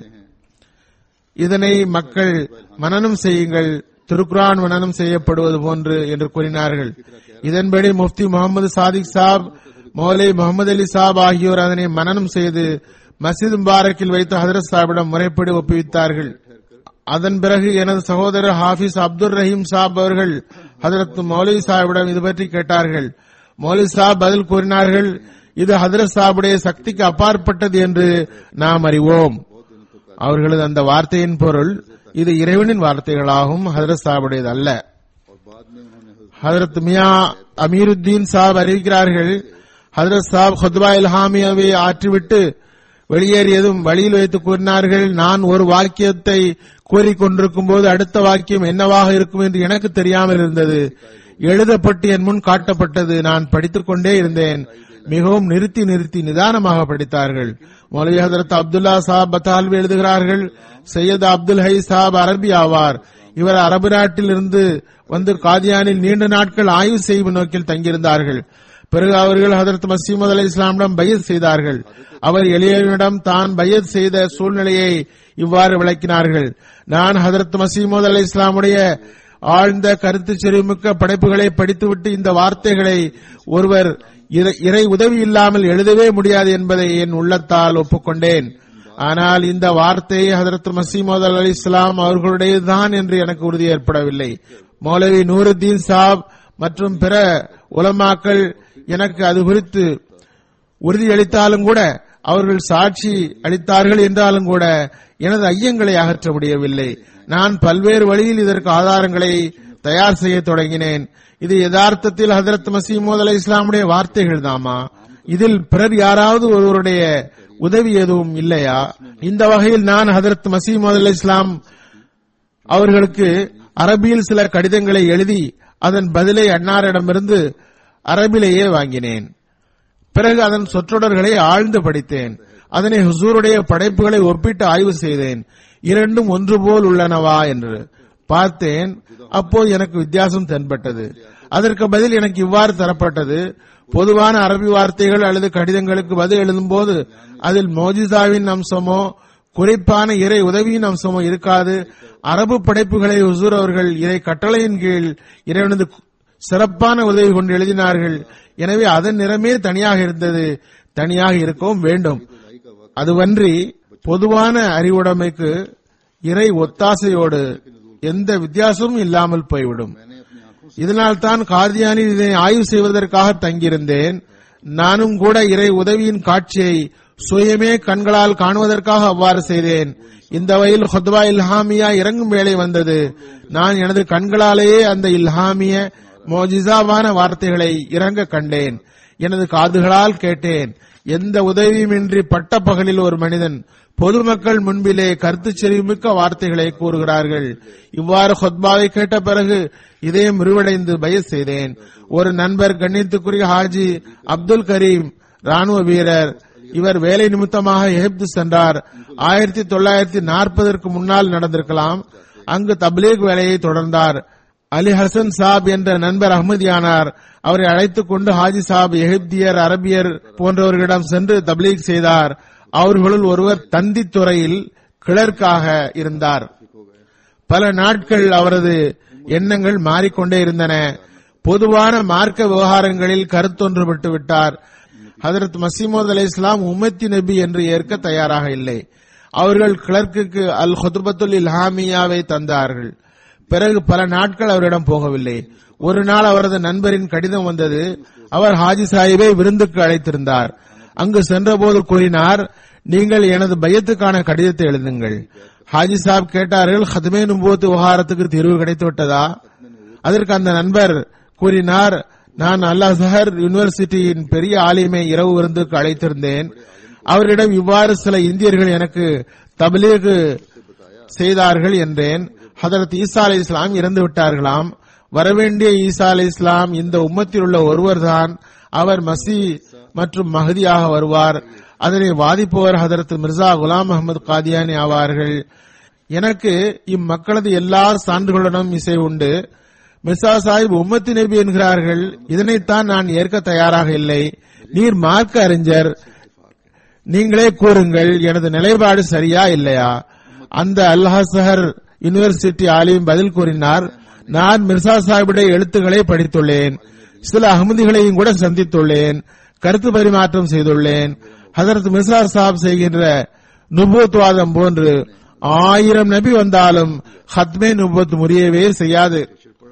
இதனை மக்கள் மனனம் செய்யுங்கள் திருக்குரான் மனனம் செய்யப்படுவது போன்று என்று கூறினார்கள் இதன்படி முஃப்தி முகமது சாதிக் சாப் மௌலை முகமது அலி சாப் ஆகியோர் அதனை மனனம் செய்து மஸ்ஜித் முபாரக்கில் வைத்து ஹதரத் சாபிடம் முறைப்படி ஒப்புவித்தார்கள் அதன் பிறகு எனது சகோதரர் ஹாஃபிஸ் அப்துல் ரஹீம் சாப் அவர்கள் ஹதரத் மௌலவி சாஹிபிடம் இது பற்றி கேட்டார்கள் மௌலவி சாப் பதில் கூறினார்கள் இது ஹதரத் சாஹிபுடைய சக்திக்கு அப்பாற்பட்டது என்று நாம் அறிவோம் அவர்களது அந்த வார்த்தையின் பொருள் இது இறைவனின் வார்த்தைகளாகும் ஹதரத் சாஹிபுடையது அல்ல और बाद में उन्होंने हजरत ஹதரத் மியா அமீருத்தீன் சாப் அறிவிக்கிறார்கள் ஹதரத் சாப் ஹுத்பா இல்ஹாமியாவை ஆற்றிவிட்டு வெளியேறியதும் வழியில் வைத்து கூறினார்கள் நான் ஒரு வாக்கியத்தை கூறிக்கொண்டிருக்கும் போது அடுத்த வாக்கியம் என்னவாக இருக்கும் என்று எனக்கு தெரியாமல் இருந்தது எழுதப்பட்டு என் முன் காட்டப்பட்டது நான் படித்துக் கொண்டே இருந்தேன் மிகவும் நிறுத்தி நிறுத்தி நிதானமாக படித்தார்கள் மௌலவி ஹதரத் அப்துல்லா சாப் பத்தால்வி எழுதுகிறார்கள் சையத் அப்துல் ஹை சாப் அரபி ஆவார் இவர் அரபு நாட்டில் இருந்து வந்து காதியானில் நீண்ட நாட்கள் ஆய்வு செய்யும் நோக்கில் தங்கியிருந்தார்கள் பிறகு அவர்கள் ஹதரத் மசீமது அலி இஸ்லாமிடம் பையத் செய்தார்கள் அவர் எளியவனிடம் தான் பையத் செய்த சூழ்நிலையை இவ்வாறு விளக்கினார்கள் நான் ஹதரத் மசீமது அலி இஸ்லாமுடைய ஆழ்ந்த கருத்து செறிவுமிக்க படைப்புகளை படித்துவிட்டு இந்த வார்த்தைகளை ஒருவர் இறை- இறை உதவி இல்லாமல் எழுதவே முடியாது என்பதை என் உள்ளத்தால் ஒப்புக்கொண்டேன் ஆனால் இந்த வார்த்தை ஹதரத் மசீமது அலி இஸ்லாம் அவர்களுடையதுதான் என்று எனக்கு உறுதி ஏற்படவில்லை மௌலவி நூருத்தீன் சாப் மற்றும் பிற உலமாக்கள் எனக்கு அது குறித்து உறுதியளித்தாலும் கூட அவர்கள் சாட்சி அளித்தார்கள் என்றாலும் கூட எனது ஐயங்களை அகற்ற முடியவில்லை நான் பல்வேறு வழியில் இதற்கு ஆதாரங்களை தயார் செய்ய தொடங்கினேன் இது யதார்த்தத்தில் ஹதரத் மசீமோத் அலை இஸ்லாமுடைய வார்த்தைகள் தாமா இதில் பிறர் யாராவது ஒருவருடைய உதவி எதுவும் இல்லையா இந்த வகையில் நான் ஹதரத் மசீமோத் அலை இஸ்லாம் அவர்களுக்கு அரபியில் சில கடிதங்களை எழுதி அதன் பதிலை அன்னாரிடமிருந்து அரபிலேயே வாங்கினேன் பிறகு அதன் சொற்றொடர்களை ஆழ்ந்து படித்தேன் அதனை ஹுசூருடைய படைப்புகளை ஒப்பிட்டு ஆய்வு செய்தேன் இரண்டும் ஒன்று போல் உள்ளனவா என்று பார்த்தேன் அப்போது எனக்கு வித்தியாசம் தென்பட்டது அதற்கு பதில் எனக்கு இவ்வாறு தரப்பட்டது பொதுவான அரபி வார்த்தைகள் அல்லது கடிதங்களுக்கு பதில் எழுதும்போது அதில் மோஜிசாவின் அம்சமோ குறிப்பான இறை உதவியின் அம்சமோ இருக்காது அரபு படைப்புகளை ஹுசூர் அவர்கள் இறை கட்டளையின் கீழ் இறைவனது சிறப்பான உதவி கொண்டு எழுதினார்கள் எனவே அதன் நிறமே தனியாக இருந்தது தனியாக இருக்கவும் வேண்டும் அதுவன்றி பொதுவான அறிவுடைமைக்கு இறை ஒத்தாசையோடு எந்த வித்தியாசமும் இல்லாமல் போய்விடும் मैंने अपनी आंखों இதனால் தான் கார்தியானில் இதனை ஆய்வு செய்வதற்காக தங்கியிருந்தேன் நானும் கூட இறை உதவியின் காட்சியை சுயமே கண்களால் காணுவதற்காக அவ்வாறு செய்தேன் இந்த வகையில் ஹொத்வா இல்ஹாமியா இறங்கும் வேளை வந்தது நான் எனது கண்களாலேயே அந்த இல்ஹாமிய மோஜிசாவான வார்த்தைகளை இறங்க கண்டேன் எனது காதுகளால் கேட்டேன் எந்த உதவியுமின்றி பட்ட பகலில் ஒரு மனிதன் பொதுமக்கள் முன்பிலே கருத்து செறிவுமிக்க வார்த்தைகளை கூறுகிறார்கள் இவ்வாறு ஹொத்பாவை கேட்ட பிறகு இதயம் விரிவடைந்து பய செய்தேன் ஒரு நண்பர் கண்ணியத்துக்குரிய ஹாஜி அப்துல் கரீம் ராணுவ வீரர் இவர் வேலை நிமித்தமாக எகிப்து சென்றார் ஆயிரத்தி தொள்ளாயிரத்தி நாற்பதற்கு முன்னால் நடந்திருக்கலாம் அங்கு தப்லீக் வேலையை தொடர்ந்தார் அலி ஹசன் சாப் என்ற நண்பர் அகமதியானார் அவரை அழைத்துக் கொண்டு ஹாஜி சாப் எகிப்தியர் அரபியர் போன்றவர்களிடம் சென்று தப்லீக் செய்தார் அவர்களுள் ஒருவர் தந்தி துறையில் கிளர்க்காக இருந்தார் பல நாட்கள் அவரது எண்ணங்கள் மாறிக்கொண்டே இருந்தன பொதுவான மார்க்க விவகாரங்களில் கருத்தொன்றுபட்டு விட்டார் ஹதரத் மசீமோத் அலை இஸ்லாம் உம்மத்தி நபி என்று ஏற்க தயாராக இல்லை அவர்கள் கிளர்க்குக்கு அல் ஹுதுபத்துல் இல்ஹாமியாவை தந்தார்கள் பிறகு பல நாட்கள் அவரிடம் போகவில்லை ஒரு நாள் அவரது நண்பரின் கடிதம் வந்தது அவர் ஹாஜி சாஹிபை விருந்துக்கு அழைத்திருந்தார் அங்கு சென்றபோது கூறினார் நீங்கள் எனது பயத்துக்கான கடிதத்தை எழுதுங்கள் ஹாஜி சாப் கேட்டார்கள் ஹத்மே நும்போத்து விவகாரத்துக்கு தீர்வு கிடைத்து விட்டதா அதற்கு அந்த நண்பர் கூறினார் நான் அல் அசஹர் யூனிவர்சிட்டியின் பெரிய ஆலிமை இரவு விருந்துக்கு அழைத்திருந்தேன் அவரிடம் இவ்வாறு சில இந்தியர்கள் எனக்கு தபலீகு செய்தார்கள் என்றேன் ஹதரத் ஈசா அலை இஸ்லாம் இறந்து விட்டார்களாம் வரவேண்டிய ஈசா அலை இஸ்லாம் இந்த உம்மத்தில் உள்ள ஒருவர்தான் அவர் மசி மற்றும் மஹதியாக வருவார் அதனை வாதிப்பவர் ஹதரத் மிர்சா குலாம் அகமது காதியானி ஆவார்கள் எனக்கு இம்மக்களது எல்லா சான்றுகளுடனும் இசை உண்டு மிர்சா சாஹிப் உம்மத்தி நபி என்கிறார்கள் இதனைத்தான் நான் ஏற்க தயாராக இல்லை நீர் மார்க்க அறிஞர் நீங்களே கூறுங்கள் எனது நிலைப்பாடு சரியா இல்லையா அந்த அல்ஹசஹர் யூனிவர்சிட்டி ஆலிம் பதில் கூறினார் நான் மிர்சா சாஹிபுடைய எழுத்துக்களை படித்துள்ளேன் சில அகமதிகளையும் கூட சந்தித்துள்ளேன் கருத்து பரிமாற்றம் செய்துள்ளேன் ஹசரத் மிர்சா சாப் செய்கின்ற நுபுவத்வாதம் போன்று ஆயிரம் நபி வந்தாலும் ஹத்மே நுபுவத் முறியவே செய்யாது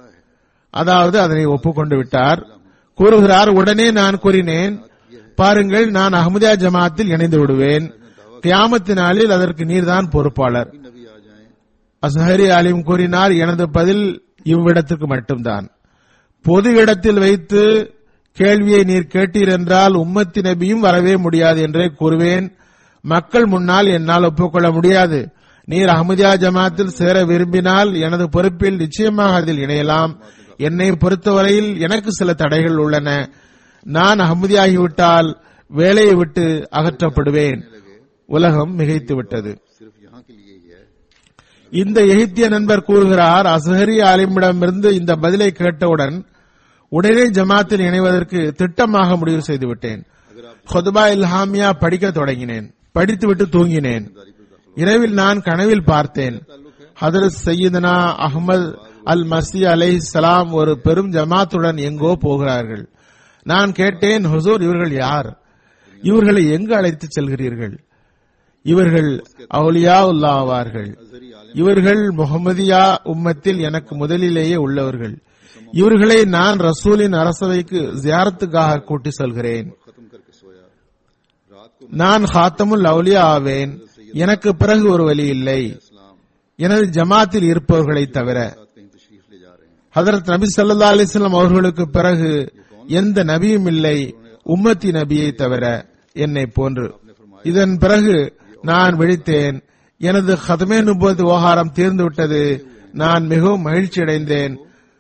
அதாவது அதனை ஒப்புக்கொண்டு விட்டார் கூறுகிறார் உடனே நான் கூறினேன் பாருங்கள் நான் அஹமதியா ஜமாத்தில் இணைந்து விடுவேன் கியாமத்து நாளில் அதற்கு நீர்தான் பொறுப்பாளர் नबी आ जाएं அஸ்ஹரி அலிம் கூறினார் எனது பதில் இவ்விடத்துக்கு மட்டும்தான் பொது இடத்தில் வைத்து கேள்வியை நீர் கேட்டீர் என்றால் உம்மத்தி நபியும் வரவே முடியாது என்றே கூறுவேன் மக்கள் முன்னால் என்னால் ஒப்புக்கொள்ள முடியாது நீர் அஹமதியா ஜமாத்தில் சேர விரும்பினால் எனது பொறுப்பில் நிச்சயமாக அதில் இணையலாம் என்னை பொறுத்தவரையில் எனக்கு சில தடைகள் உள்ளன நான் அகமதியாகிவிட்டால் வேலையை விட்டு அகற்றப்படுவேன் உலகம் மிகைத்து விட்டது सिर्फ यहाँ के लिए ही है இந்த எகிப்திய நண்பர் கூறுகிறார் அசஹரி ஆலிமிடமிருந்து இந்த பதிலை கேட்டவுடன் உடனே ஜமாத்தில் இணைவதற்கு திட்டமாக முடிவு செய்துவிட்டேன் ஹொதுபா இல்ஹாமியா படிக்க தொடங்கினேன் படித்துவிட்டு தூங்கினேன் இரவில் நான் கனவில் பார்த்தேன் ஹதரத் சையீதனா அஹ்மத் அல் மசி அலை சலாம் ஒரு பெரும் ஜமாத்துடன் எங்கோ போகிறார்கள் நான் கேட்டேன் ஹுசூர் இவர்கள் யார் இவர்களை எங்கு அழைத்துச் செல்கிறீர்கள் இவர்கள் அவுலியா உல்லா ஆவார்கள் இவர்கள் முகமதியா உம்மத்தில் எனக்கு முதலிலேயே உள்ளவர்கள் இவர்களை நான் ரசூலின் அரசவைக்கு ஜியாரத்துக்காக கூட்டி செல்கிறேன் खत्म करके सोया रात को நான் ஹாத்தமுல் அவுலியா ஆவேன் எனக்கு பிறகு ஒரு வழி இல்லை इस्लाम எனது ஜமாத்தில் இருப்பவர்களை தவிர साथ कहीं तशरीफ ले जा रहे हैं ஹதரத் நபி ஸல்லல்லாஹு அலைஹி வஸல்லம் அவர்களுக்கு பிறகு எந்த நபியும் இல்லை உம்மத்தி நபியை தவிர என்னை போன்று இதன் பிறகு நான் விழித்தேன் எனது ஹதமே நுபுவத் விவகாரம் தீர்ந்து விட்டது நான் மிகவும் மகிழ்ச்சி அடைந்தேன்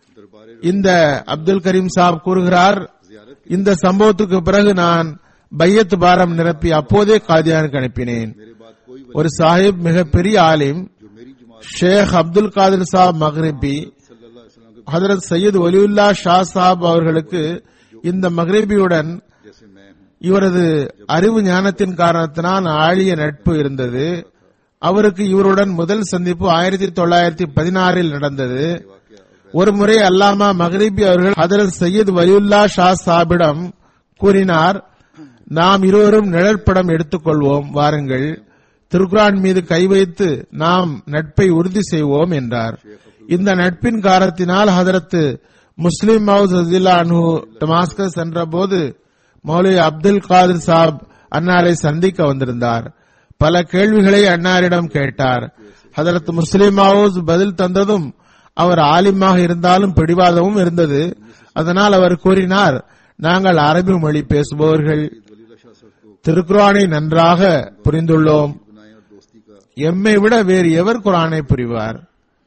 இந்த அப்துல் கரீம் சாப் கூறுகிறார் இந்த சம்பவத்துக்கு பிறகு நான் பையத் பாரம் நிரப்பி அப்போதே காதியானுக்கு அனுப்பினேன் मेरे बाद कोई ஒரு சாஹிப் மிகப்பெரிய ஆலிம் जो मेरी जमात ஷேக் அப்துல் காதிர் சாப் மக்ரிபி सल्लल्लाहु अलैहि वसल्लम के ஹதரத் சையத் வலியுல்லா ஷா சாப் அவர்களுக்கு இந்த மகரிபியுடன் जैसे मैं हूँ இவரது அறிவு ஞானத்தின் காரணத்தினால் ஆழிய நட்பு இருந்தது அவருக்கு இவருடன் முதல் சந்திப்பு ஆயிரத்தி தொள்ளாயிரத்தி பதினாறில் நடந்தது ஒரு முறை அல்லாமா மகரிபி அவர்கள் ஹதரத் சையத் வலியுல்லா ஷா சாபிடம் கூறினார் நாம் இருவரும் நிழற்படம் எடுத்துக்கொள்வோம் வாருங்கள் திருக்குரான் மீது கை வைத்து நாம் நட்பை உறுதி செய்வோம் என்றார் இந்த நட்பின் காரணத்தினால் ஹதரத் முஸ்லிம் மவுத் ரஜில்லா அனு டமாஸ்கஸ் சென்ற போது மௌலவி அப்துல் காதிர் சாப் அன்னாரை சந்திக்க வந்திருந்தார் பல கேள்விகளை அன்னாரிடம் கேட்டார் ஹதரத் முஸ்லிம் மவுத் பதில் தந்ததும் அவர் ஆலிமாக இருந்தாலும் பிடிவாதமும் இருந்தது அதனால் அவர் கூறினார் நாங்கள் அரபி மொழி பேசுபவர்கள் वलीला शाह साहब को திருக்குரானை நன்றாக புரிந்துள்ளோம் बनाए और दोस्ती का எம்மை விட வேறு எவர் குரானை புரிவார்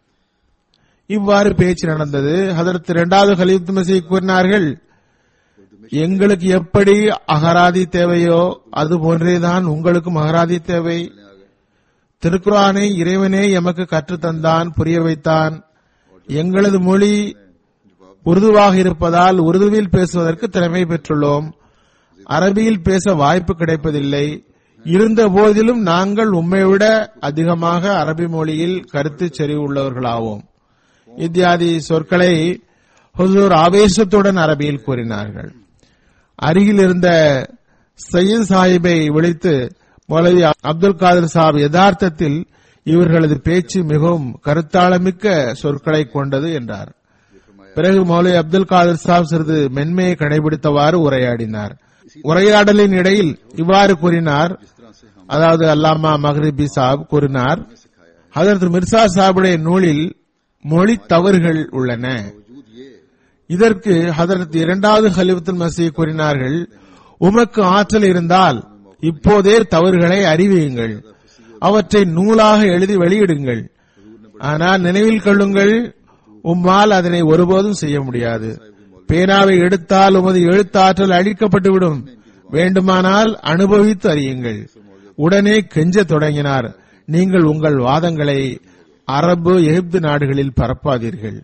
இவ்வாறு பேச்சு நடந்தது ஹதரத் இரண்டாவது ஹலீத் மசி கூறினார்கள் எங்களுக்கு எப்படி அகராதி தேவையோ அது போன்றேதான் உங்களுக்கும் அகராதி தேவை திருக்குரானை இறைவனே எமக்கு கற்றுத்தந்தான் புரிய வைத்தான் எங்களது மொழி உருதுவாக இருப்பதால் உருதுவில் பேசுவதற்கு திறமை பெற்றுள்ளோம் அரபியில் பேச வாய்ப்பு கிடைப்பதில்லை இருந்த போதிலும் நாங்கள் உம்மை விட அதிகமாக அரபி மொழியில் கருத்து செறிவுள்ளவர்களாவோம் இத்தியாதி சொற்களை ஹுசூர் ஆவேசத்துடன் அரபியில் கூறினார்கள் அருகில் இருந்த சையத் சாஹிப்பை விழித்து மௌலவி அப்துல் காதர் சாப் யதார்த்தத்தில் இவர்களது பேச்சு மிகவும் கருத்தாளமிக்க சொற்களை கொண்டது என்றார் பிறகு மௌலவி அப்துல் காதர் சாப் சிறிது மென்மையை கடைபிடித்தவாறு உரையாடினார் உரையாடலின் இடையில் இவ்வாறு கூறினார் அதாவது அல்லாமா மஹ்ரிபி சாப் கூறினார் ஹதரத் மிர்சா சாபுடைய நூலில் மொழி தவறுகள் உள்ளன वजूद ये இதற்கு ஹதரத் இரண்டாவது ஹலிஃபத்துல் மசீ கூறினார்கள் உமக்கு ஆற்றல் இருந்தால் இப்போதே தவறுகளை அறிவியுங்கள் அவற்றை நூலாக எழுதி வெளியிடுங்கள் ஆனால் நினைவில் கொள்ளுங்கள் உம்மால் அதனை ஒருபோதும் செய்ய முடியாது பேனாவை எடுத்தால் உமது எழுத்தாற்றல் அழிக்கப்பட்டுவிடும் வேண்டுமானால் அனுபவித்து அறியுங்கள் உடனே கெஞ்ச தொடங்கினார் நீங்கள் உங்கள் வாதங்களை அரபு எகிப்து நாடுகளில் பரப்பாதீர்கள்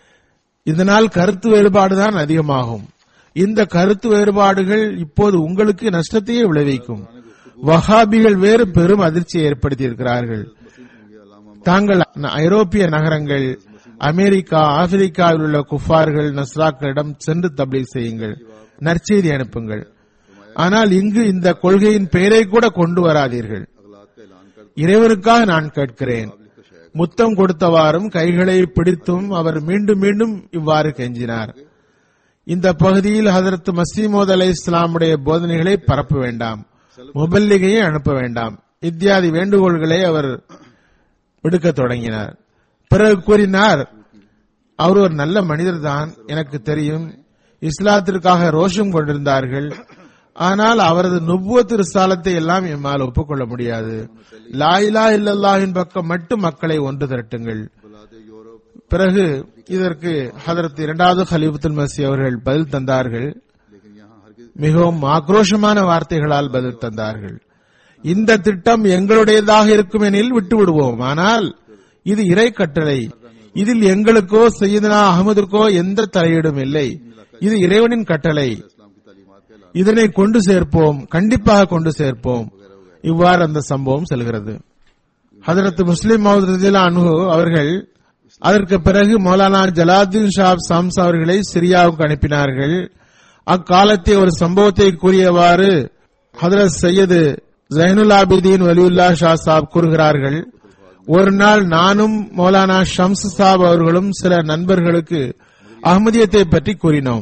இதனால் கருத்து வேறுபாடுதான் அதிகமாகும் இந்த கருத்து வேறுபாடுகள் இப்போது உங்களுக்கு நஷ்டத்தையே விளைவிக்கும் வஹாபிகள் வேறு பெரும் அதிர்ச்சியை ஏற்படுத்தியிருக்கிறார்கள் தாங்கள் ஐரோப்பிய நகரங்கள் அமெரிக்கா ஆப்பிரிக்காவில் உள்ள குஃபார்கள் நஸ்ராக்களிடம் சென்று தப்லீக் செய்யுங்கள் நற்செய்தி அனுப்புங்கள் ஆனால் இங்கு இந்த கொள்கையின் பெயரை கூட கொண்டு வராதீர்கள் अगलात का ऐलान कर இறைவனுக்காக நான் கேட்கிறேன் முத்தம் கொடுத்தவாறும் கைகளை பிடித்தும் அவர் மீண்டும் மீண்டும் இவ்வாறு கெஞ்சினார் இந்த பகுதியில் ஹதரத் மசீமோத் அலை இஸ்லாமுடைய போதனைகளை பரப்ப வேண்டாம் முபல்லிகையை அனுப்ப வேண்டாம் இத்தியாதி வேண்டுகோள்களை அவர் விடுக்கத் தொடங்கினார் பிறகு கூறினார் அவர் ஒரு நல்ல மனிதர் தான் எனக்கு தெரியும் இஸ்லாத்திற்காக ரோஷம் கொண்டிருந்தார்கள் ஆனால் அவரது நுப்புவத்து ரிசாலத்தை எல்லாம் எம்மால் ஒப்புக்கொள்ள முடியாது லாயிலா இல்லல்லாஹின் பக்கம் மட்டும் மக்களை ஒன்று திரட்டுங்கள் बुलाते यूरोप பிறகு இதற்கு ஹதரத் இரண்டாவது ஹலீஃபத்துல் மசி அவர்கள் பதில் தந்தார்கள் लेकिन यहाँ हरगिज மிகவும் ஆக்ரோஷமான வார்த்தைகளால் பதில் தந்தார்கள் இந்த திட்டம் எங்களுடையதாக இருக்கும் எனில் விட்டு விடுவோம் ஆனால் இது இறை கட்டளை இதில் எங்களுக்கோ சையதனா அகமதுக்கோ எந்த தலையீடும் இல்லை இது இறைவனின் கட்டளை इस्लाम की तालीमात का ऐलान இதனை கொண்டு சேர்ப்போம் கண்டிப்பாக கொண்டு சேர்ப்போம் இவ்வாறு அந்த சம்பவம் செல்கிறது ஹதரத் முஸ்லிம் மவுத் அனு அவர்கள் அதற்கு பிறகு மௌலானா ஜலாலுத்தீன் ஷாப் சம்ஸ் அவர்களை சிரியாவுக்கு அனுப்பினார்கள் அக்காலத்தை ஒரு சம்பவத்தை கூறியவாறு ஹதரத் சையது ஜைனுல் ஆபிதீன் வலியுல்லா ஷா சாப் கூறுகிறார்கள் ஒரு நாள் நானும் மௌலானா ஷம்ஸ் சாப் அவர்களும் சில நண்பர்களுக்கு அகமதியத்தை பற்றி கூறினோம்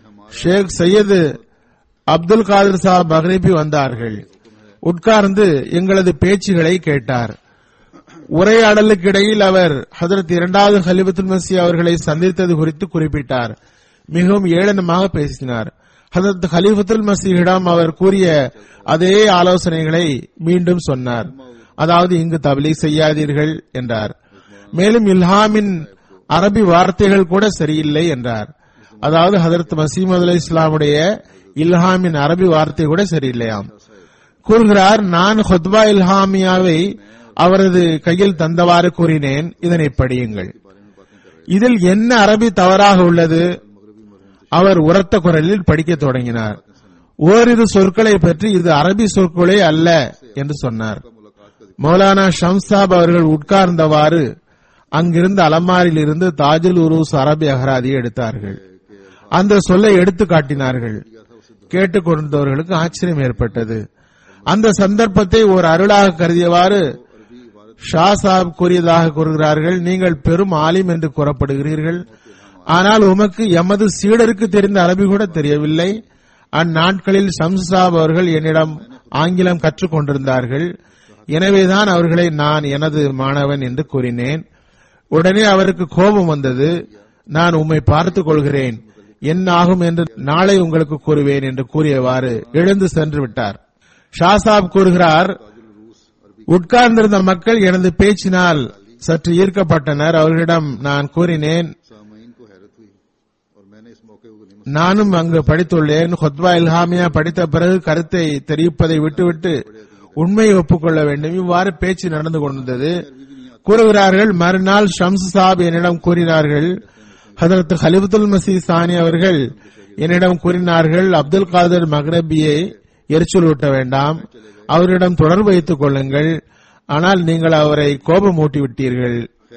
ஷேக் சையது அப்துல் காதர் சாப் மகரிபி வந்தார்கள் உட்கார்ந்து எங்களது பேச்சுகளை கேட்டார் உரையாடலுக்கு இடையில் அவர் ஹதரத் இரண்டாவது ஹலிபத்துல் மசி அவர்களை சந்தித்தது குறித்து குறிப்பிட்டார் மிகவும் ஏளனமாக பேசினார் ஹதரத் ஹலிஃபத்துல் மசீஹிடம் அவர் கூறிய அதே ஆலோசனைகளை மீண்டும் சொன்னார் அதாவது இங்கு தப்லீக் செய்யாதீர்கள் என்றார் மேலும் இல்ஹாமின் அரபி வார்த்தைகள் கூட சரியில்லை என்றார் அதாவது ஹதரத் மசீமது அலி இஸ்லாமுடைய இல்ஹாமின் அரபி வார்த்தை கூட சரியில்லையாம் கூறுகிறார் நான் ஹுத்பா இல்ஹாமியாவை அவரது கையில் தந்தவாறு கூறினேன் இதனை படியுங்கள் இதில் என்ன அரபி தவறாக உள்ளது அவர் உரத்த குரலில் படிக்கத் தொடங்கினார் ஓரிரு சொற்களை பற்றி இது அரபி சொற்களே அல்ல என்று சொன்னார் मुलाकात का மௌலானா ஷம்சாப் அவர்கள் உட்கார்ந்தவாறு அங்கிருந்த அலமாரில் இருந்து தாஜுல் உருஸ் அரபி அகராதியை எடுத்தார்கள் அந்த சொல்லை எடுத்து காட்டினார்கள் கேட்டுக்கொண்டிருந்தவர்களுக்கு ஆச்சரியம் ஏற்பட்டது அந்த சந்தர்ப்பத்தை ஒரு அருளாக கருதியவாறு ஷா சாப் கூறியதாக கூறுகிறார்கள் நீங்கள் பெரும் ஆலிம் என்று கூறப்படுகிறீர்கள் ஆனால் உமக்கு எமது சீடருக்கு தெரிந்த அரபி கூட தெரியவில்லை அந்நாட்களில் ஷம்ஸ் சாப் அவர்கள் என்னிடம் ஆங்கிலம் கற்றுக் கொண்டிருந்தார்கள் எனவேதான் அவர்களை நான் எனது மாணவன் என்று கூறினேன் உடனே அவருக்கு கோபம் வந்தது நான் உம்மை பார்த்துக் கொள்கிறேன் என்ன ஆகும் என்று நாளை உங்களுக்கு கூறுவேன் என்று கூறியவாறு எழுந்து சென்று விட்டார் ஷாசாப் கூறுகிறார் உட்கார்ந்திருந்த மக்கள் எனது பேச்சினால் சற்று ஈர்க்கப்பட்டனர் அவர்களிடம் நான் கூறினேன் सामीन को हैरत हुई और मैंने इस मौके को नहीं நானும் அங்கு படித்துள்ளேன் ஹொத்வா இல்ஹாமியா படித்த பிறகு கருத்தை தெரிவிப்பதை விட்டுவிட்டு உண்மையை ஒப்புக்கொள்ள வேண்டும் இவ்வாறு பேச்சு நடந்து கொண்டிருந்தது கூறுகிறார்கள் மறுநாள் ஷம்ஸ் சாப் என்னிடம் கூறினார்கள் ஹதரத் ஹலிபுல் மசி சானி அவர்கள் என்னிடம் கூறினார்கள் அப்துல் காதர் மக்ரபியை எரிச்சலூட்ட வேண்டாம் அவரிடம் தொடர்பு வைத்துக் கொள்ளுங்கள் ஆனால் நீங்கள் அவரை கோபமூட்டி விட்டீர்கள்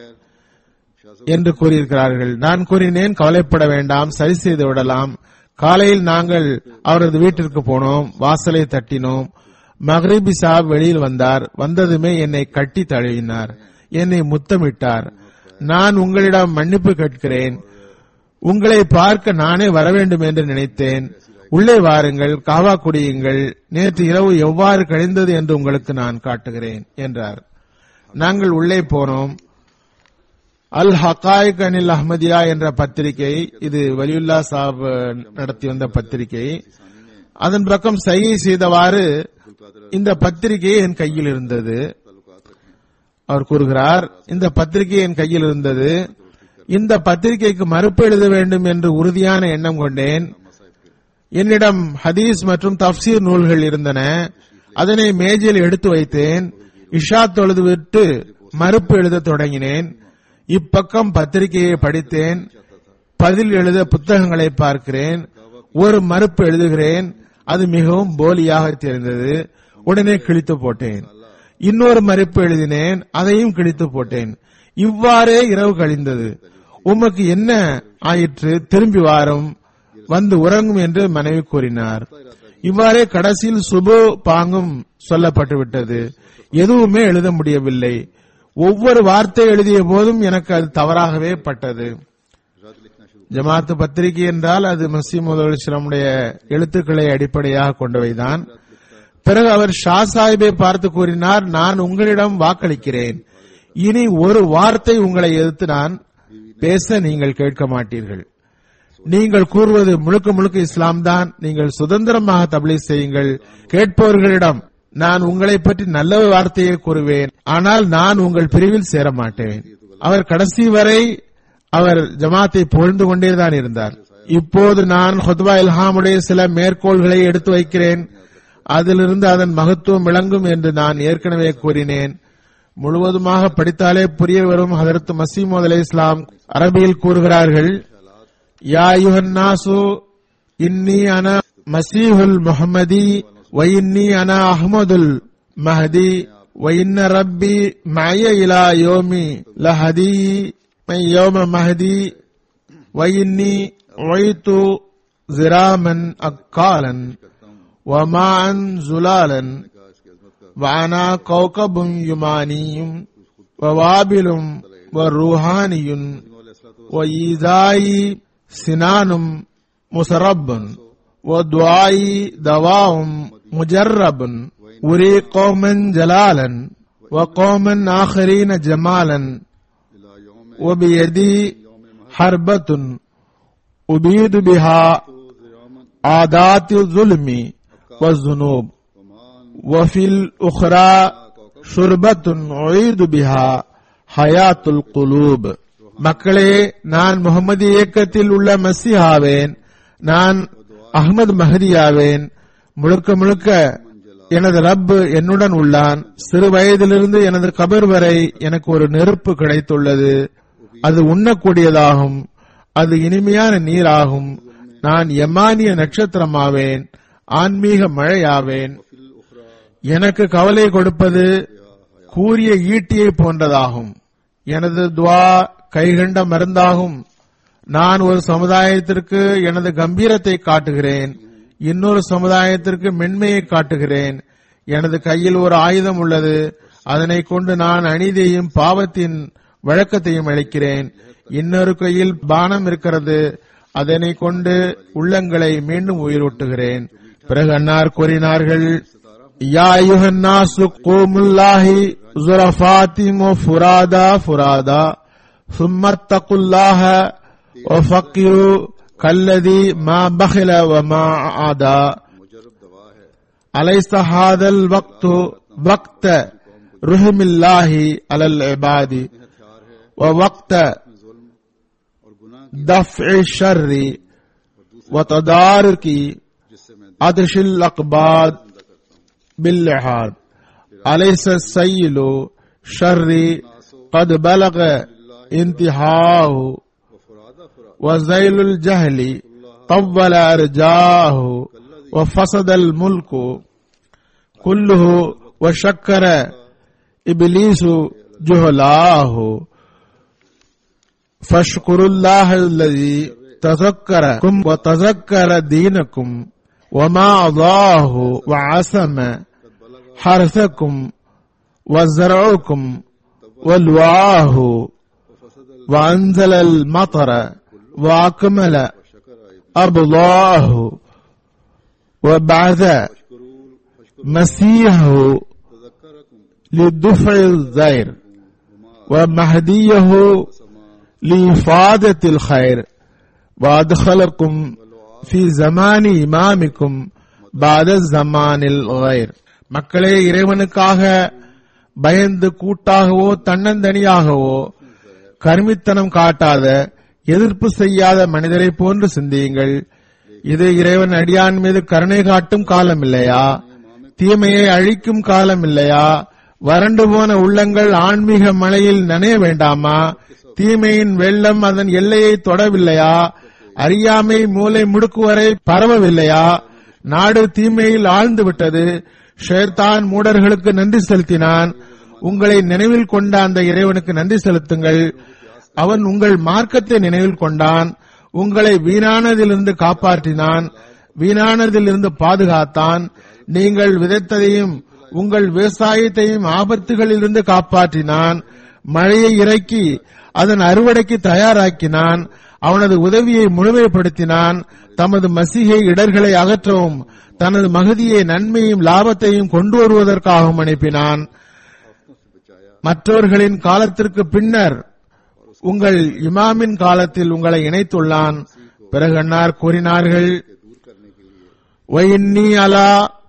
खैर என்று கூறியிருக்கிறார்கள் நான் கூறினேன் கவலைப்பட வேண்டாம் சரி செய்து விடலாம் காலையில் நாங்கள் அவரது வீட்டிற்கு போனோம் வாசலை தட்டினோம் மஹ்ரிபி சாப் வெளியில் வந்தார் வந்ததுமே என்னை கட்டி தழுவினார் என்னை முத்தமிட்டார் நான் உங்களிடம் மன்னிப்பு கேட்கிறேன் உங்களை பார்க்க நானே வர வேண்டும் என்று நினைத்தேன் உள்ளே வாருங்கள் காவா குடியுங்கள் நேற்று இரவு எவ்வாறு கழிந்தது என்று உங்களுக்கு நான் காட்டுகிறேன் என்றார் நாங்கள் உள்ளே போனோம் அல் ஹகாயிக் அனில் அஹ்மதியா என்ற பத்திரிகை இது வலியுல்லா சாப் நடத்தி வந்த பத்திரிகை அதன் பக்கம் சைகை செய்தவாறு இந்த பத்திரிகை என் கையில் இருந்தது அவர் கூறுகிறார் இந்த பத்திரிகை என் கையில் இருந்தது இந்த பத்திரிகைக்கு மறுப்பு எழுத வேண்டும் என்று உறுதியான எண்ணம் கொண்டேன் என்னிடம் ஹதீஸ் மற்றும் தப்சீர் நூல்கள் இருந்தன அதனை மேஜையில் எடுத்து வைத்தேன் இஷா தொழுது விட்டு மறுப்பு எழுத தொடங்கினேன் இப்பக்கம் பத்திரிகையை படித்தேன் பதில் எழுத புத்தகங்களை பார்க்கிறேன் ஒரு மறுப்பு எழுதுகிறேன் அது மிகவும் போலியாக தெரிந்தது உடனே கிழித்து போட்டேன் இன்னொரு மறுப்பு எழுதினேன் அதையும் கிழித்து போட்டேன் இவ்வாறே இரவு கழிந்தது உமக்கு என்ன ஆயிற்று திரும்பி வாரும் வந்து உறங்கும் என்று மனைவி கூறினார் இவ்வாறே கடைசியில் சுபு பாங்கும் சொல்லப்பட்டு விட்டது எதுவுமே எழுத முடியவில்லை ஒவ்வொரு வார்த்தை எழுதிய போதும் எனக்கு அது தவறாகவே பட்டது रद लिखना शुरू ஜமாத்து பத்திரிகை என்றால் அது மசீம் முதலிஸ்லாமுடைய எழுத்துக்களை அடிப்படையாக கொண்டவைதான் பிறகு அவர் ஷா சாஹிப்பை பார்த்து கூறினார் நான் உங்களிடம் வாக்களிக்கிறேன் இனி ஒரு வார்த்தை உங்களை எதிர்த்து நான் பேச நீங்கள் கேட்க மாட்டீர்கள் நீங்கள் கூறுவது முழுக்க முழுக்க இஸ்லாம் தான் நீங்கள் சுதந்திரமாக தபிலீக் செய்யுங்கள் கேட்பவர்களிடம் நான் உங்களை பற்றி நல்ல வார்த்தையை கூறுவேன் ஆனால் நான் உங்கள் பிரிவில் சேர மாட்டேன் அவர் கடைசி வரை அவர் ஜமாத்தை புகழ்ந்து கொண்டேதான் இருந்தார் இப்போது நான் ஹுத்பா இல்ஹாமுடைய சில மேற்கோள்களை எடுத்து வைக்கிறேன் அதிலிருந்து அதன் மகத்துவம் விளங்கும் என்று நான் ஏற்கனவே கூறினேன் முழுவதுமாக படித்தாலே புரிய வரும் ஹதரத் மசீமது அலை இஸ்லாம் அரபியில் கூறுகிறார்கள் யா யுஹன்னாசு இன்னி அன மசீஹுல் முஹம்மதி وإني أنا أحمد المهدي وإن ربي معي إلى يوم لهدي من يوم مهدي وإني عيت زراما أقالا وماء زلالا وأنا كوكب يماني ووابل وروحاني وإيذاي سنان مسرب ودعائي دواء مجرب أري قوما جلالا وقوما آخرين جمالا इला यौम وبيدي حربة أبيد بها जिरामन عادات الظلم والذنوب वमान وفي الأخرى شربة أعيد بها حياة القلوب மக்களே நான் முகமது இயக்கத்தில் உள்ள மசிஹாவேன் நான் அஹ்மத் மஹதியாவேன் முழுக்க முழுக்க எனது ரப் என்னுடன் உள்ளான் சிறு வயதிலிருந்து எனது கபர் வரை எனக்கு ஒரு நெருப்பு கிடைத்துள்ளது அது உண்ணக்கூடியதாகும் அது இனிமையான நீராகும் நான் யமானிய நட்சத்திரமாவேன் ஆன்மீக மழையாவேன் फिल उखरा எனக்கு கவலை கொடுப்பது கூறிய ஈட்டியை போன்றதாகும் எனது துவா கைகண்ட மருந்தாகும் நான் ஒரு சமுதாயத்திற்கு எனது கம்பீரத்தை காட்டுகிறேன் இன்னொரு சமுதாயத்திற்கு மென்மையை காட்டுகிறேன் எனது கையில் ஒரு ஆயுதம் உள்ளது அதனை கொண்டு நான் அநீதியையும் பாவத்தின் வழக்கத்தையும் அளிக்கிறேன் இன்னொரு கையில் பானம் இருக்கிறது அதனை கொண்டு உள்ளங்களை மீண்டும் உயிரூட்டுகிறேன் பிறகு அன்னார் கூறினார்கள் யா யுஹன்னாசு கூமுல்லாஹி زرفاتهم وفرادا فرادا ثم اتقوا الله وفقروا كالذي ما بخل وما عادا मुजरब दवा है أليس هذا الوقت وقت رحم الله على العباد हथियार है ووقت जुल्म और गुनाह की دفع الشر وتدارك जिससे मैं عطش الأقباد باللحاد أليس السيل شر قد بلغ انتهاه वफुरादा फुरा وزيل الجهل طول أرجاه وفسد الملك كله وشكر إبليس جهلاه فاشكروا الله الذي تذكركم وتذكر دينكم وما أضاه وعصم حرثكم وزرعكم والوعاه وأنزل المطر وأكمل शकर आए أبضاه وبعث फशकुरूल फशकुर مسيحه तजक्करकुम لدفع الزير ومهديه समा لإفادة الخير وأدخلكم في زمان إمامكم بعد الزمان الغير மக்களே இறைவனுக்காக பயந்து கூட்டாகவோ தன்னந்தனியாகவோ கருமித்தனம் காட்டாத எதிர்ப்பு செய்யாத மனிதரை போன்று சிந்தியுங்கள் இது இறைவன் அடியான் மீது கருணை காட்டும் காலம் இல்லையா தீமையை அழிக்கும் காலம் இல்லையா வறண்டு போன உள்ளங்கள் ஆன்மீக மழையில் நனைய வேண்டாமா தீமையின் வெள்ளம் அதன் எல்லையை தொடவில்லையா அறியாமை மூளை முடுக்கு வரை பரவவில்லையா நாடு தீமையில் ஆழ்ந்து விட்டது ஷேர்தான் மூடர்களுக்கு நன்றி செலுத்தினான் உங்களை நினைவில் கொண்ட அந்த இறைவனுக்கு நன்றி செலுத்துங்கள் அவன் உங்கள் மார்க்கத்தை நினைவில் கொண்டான் உங்களை வீணானதிலிருந்து காப்பாற்றினான் வீணானதிலிருந்து பாதுகாத்தான் நீங்கள் விதைத்ததையும் உங்கள் விவசாயத்தையும் ஆபத்துகளிலிருந்து காப்பாற்றினான் மழையை இறக்கி அதன் அறுவடைக்கு தயாராக்கினான் அவனது உதவியை முழுமைப்படுத்தினான் தமது மசிகை இடர்களை அகற்றவும் தனது மகதியை நன்மையும் லாபத்தையும் கொண்டு வருவதற்காகவும் அனுப்பினான் மற்றவர்களின் காலத்திற்கு பின்னர் உங்கள் இமாமின் காலத்தில் உங்களை இணைத்துள்ளான் பிறகு அன்னார் கூறினார்கள் दूर करने के लिए وإني على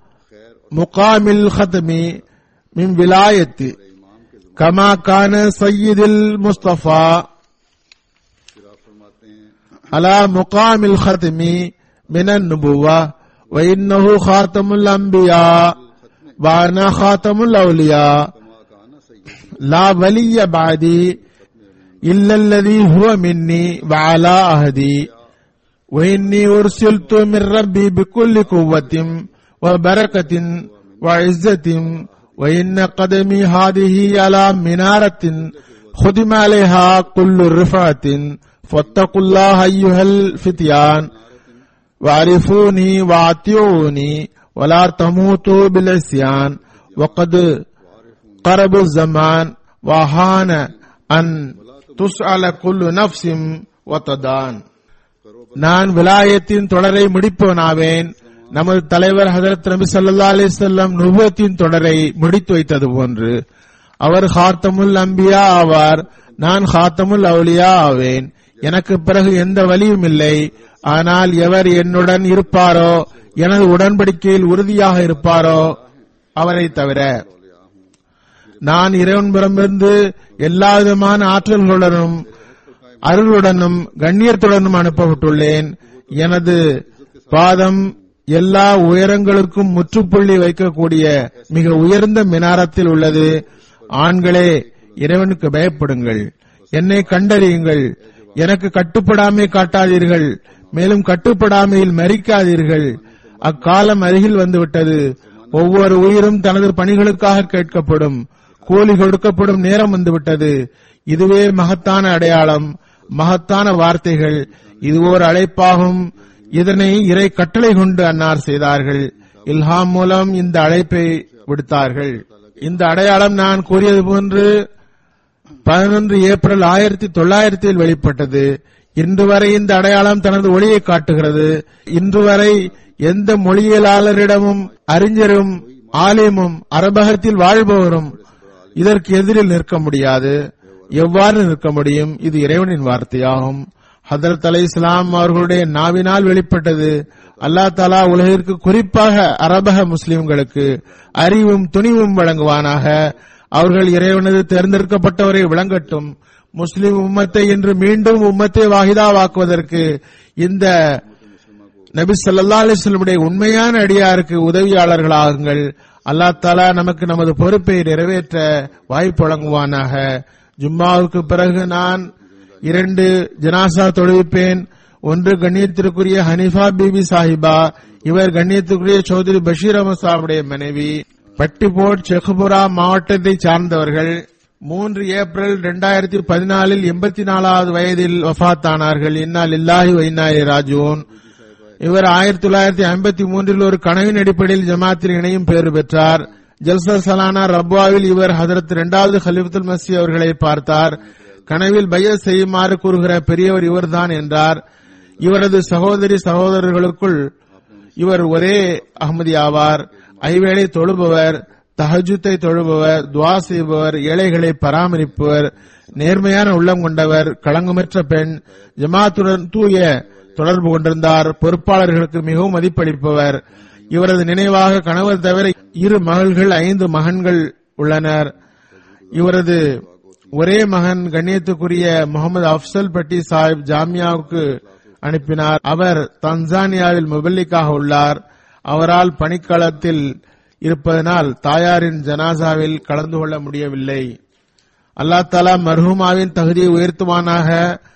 مقام الختم من ولاية इमाम के जुम्मे كما كان سيد المصطفى फिर आप फरमाते हैं على مقام الختم من النبوة وإنه خاتم الأنبياء وأنا خاتم الأولياء कमा काना सैयद لا ولي بعدي إلا الذي هو مني وعلى عهدي وإني أرسلت من ربي بكل قوة وبركة وعزة وإن قدمي هذه على منارة خدم عليها كل رفعة فاتقوا الله أيها الفتيان وعرفوني وأطيعوني ولا تموتوا بالعصيان وقد قرب الزمان وهان أن تسأل كل نفس وتدان நான் விலாயத்தின் தொடரை முடிப்பவனாவேன் நமது தலைவர் ஹதரத் நபி ஸல்லல்லாஹு அலைஹி வஸல்லம் நுபுவத்தின் தொடரை முடித்து வைத்தது போன்று அவர் ஹாத்தமுல் அம்பியா ஆவார் நான் ஹாத்தமுல் அவுலியா ஆவேன் எனக்கு பிறகு எந்த வழியும் இல்லை ஆனால் எவர் என்னுடன் இருப்பாரோ எனது உடன்படிக்கையில் உறுதியாக இருப்பாரோ அவரை தவிர நான் இறைவன்புறமிருந்து எல்லா விதமான ஆற்றல்களுடனும் அருளுடனும் கண்ணியத்துடனும் அனுப்பப்பட்டுள்ளேன் எனது பாதம் எல்லா உயரங்களுக்கும் முற்றுப்புள்ளி வைக்கக்கூடிய மிக உயர்ந்த மினாரத்தில் உள்ளது ஆண்களே இறைவனுக்கு பயப்படுங்கள் என்னை கண்டறியுங்கள் எனக்கு கட்டுப்படாமை காட்டாதீர்கள் மேலும் கட்டுப்படாமையில் மறிக்காதீர்கள் அக்காலம் அருகில் வந்துவிட்டது ஒவ்வொரு உயிரும் தனது பணிகளுக்காக கேட்கப்படும் கூலி கொடுக்கப்படும் நேரம் வந்துவிட்டது இதுவே மகத்தான அடையாளம் மகத்தான வார்த்தைகள் இது ஓர் அழைப்பாகும் இதனை இறை கட்டளை கொண்டு அன்னார் செய்தார்கள் இல்ஹாம் மூலம் இந்த அழைப்பை விடுத்தார்கள் இந்த அடையாளம் நான் கூறியது போன்று பதினொன்று ஏப்ரல் ஆயிரத்தி தொள்ளாயிரத்தில் வெளிப்பட்டது இன்று வரை இந்த அடையாளம் தனது ஒளியை காட்டுகிறது இன்று வரை எந்த மொழியியலாளரிடமும் அறிஞரும் ஆலிமும் அரபகத்தில் வாழ்பவரும் இதற்கு எதிரில் நிற்க முடியாது எவ்வாறு நிற்க முடியும் இது இறைவனின் வார்த்தையாகும் ஹதரத் அலை இஸ்லாம் அவர்களுடைய நாவினால் வெளிப்பட்டது அல்லாஹ் தாலா உலகிற்கு குறிப்பாக அரபக முஸ்லிம்களுக்கு அறிவும் துணிவும் வழங்குவானாக அவர்கள் இறைவனது தேர்ந்தெடுக்கப்பட்டவரை விளங்கட்டும் முஸ்லிம் உம்மத்தை இன்று மீண்டும் உம்மத்தை வாகிதாவாக்குவதற்கு இந்த நபி ஸல்லல்லாஹு அலைஹி வஸல்லமுடைய உண்மையான அடியாருக்கு உதவியாளர்களாகுங்கள் அல்லாஹ் தாலா நமக்கு நமது பொறுப்பை நிறைவேற்ற வாய்ப்பு வழங்குவானாக ஜும்மாவுக்கு பிறகு நான் இரண்டு ஜனாசா தொழுவிப்பேன் ஒன்று கண்ணியத்திற்குரிய ஹனிஃபா பிபி சாஹிபா இவர் கண்ணியத்திற்குரிய சௌத்ரி பஷீர் அஹமது சாஹிபுடைய மனைவி பட்டிபோட் செகுபுரா மாவட்டத்தை சார்ந்தவர்கள் மூன்று ஏப்ரல் இரண்டாயிரத்தி பதினாலில் எண்பத்தி நாலாவது வயதில் வஃத்தானார்கள் இன்னால் இல்லாஹி வைநாயி ராஜூன் இவர் ஆயிரத்தி தொள்ளாயிரத்தி ஐம்பத்தி மூன்றில் ஒரு கனவின் அடிப்படையில் ஜமாத்தில் இணையும் பேறு பெற்றார் ஜல்சா சலானா ரப்வாவில் இவர் ஹதரத் இரண்டாவது ஹலிஃபத்துல் மசி அவர்களை பார்த்தார் கனவில் பைய செய்யுமாறு கூறுகிற பெரியவர் இவர்தான் என்றார் இவரது சகோதரி சகோதரர்களுக்குள் இவர் ஒரே அகமதி ஆவார் ஐவேளை தொழுபவர் தஹஜுத்தை தொழுபவர் துவா செய்பவர் ஏழைகளை பராமரிப்பவர் நேர்மையான உள்ளம் கொண்டவர் களங்கமற்ற பெண் ஜமாத்துடன் தூய தொடர்பு கொண்டிருந்தார் பொறுப்பாளர்களுக்கு மிகவும் மதிப்பளிப்பவர் இவரது நினைவாக கணவர் தவிர இரு மகள்கள் ஐந்து மகன்கள் உள்ளனர் இவரது ஒரே மகன் கண்ணியத்துக்குரிய முகமது அப்சல் பட்டி சாஹிப் ஜாமியாவுக்கு அனுப்பினார் அவர் தன்சானியாவில் முபல்லிக்காக உள்ளார் அவரால் பணிக்களத்தில் இருப்பதனால் தாயாரின் ஜனாசாவில் கலந்து கொள்ள முடியவில்லை அல்லா தாலா மர்ஹூமாவின் தகுதியை உயர்த்துவானாக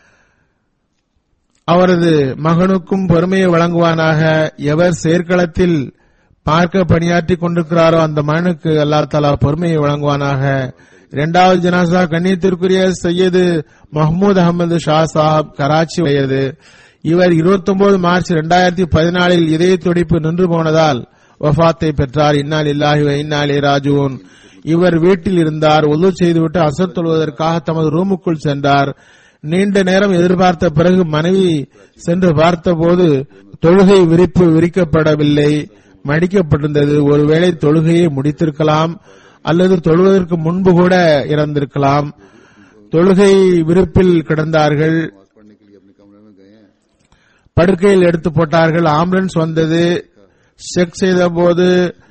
அவரது மகனுக்கும் பொறுமையை வழங்குவானாக எவர் செயற்களத்தில் பார்க்க பணியாற்றி கொண்டிருக்கிறாரோ அந்த மகனுக்கு அல்லா தாலா பொறுமையை வழங்குவானாக இரண்டாவது ஜனாசா கண்ணியத்திற்குரிய சையது மஹமூத் அகமது ஷா சாஹப் கராச்சி வயது இவர் 29 மார்ச் 2014 பதினாலில் இதய துடிப்பு நின்று போனதால் வஃபாத்தை பெற்றார் இன்னால் இல்லாஹி இன்னாலே ராஜுவன் இவர் வீட்டில் இருந்தார் ஒது செய்துவிட்டு அசர் தொழுவதற்காக தமது ரூமுக்குள் சென்றார் நீண்ட நேரம் எதிர்பார்த்த பிறகு மனைவி சென்று பார்த்தபோது தொழுகை விரிப்பு விரிக்கப்படவில்லை மடிக்கப்பட்டிருந்தது ஒருவேளை தொழுகையை முடித்திருக்கலாம் அல்லது தொழுவதற்கு முன்பு கூட இறந்திருக்கலாம் தொழுகை விரிப்பில் கிடந்தார்கள் पढ़ने के लिए अपने कमरे में गए हैं படுக்கையில் எடுத்து போட்டார்கள் ஆம்புலன்ஸ் வந்தது செக் செய்த போது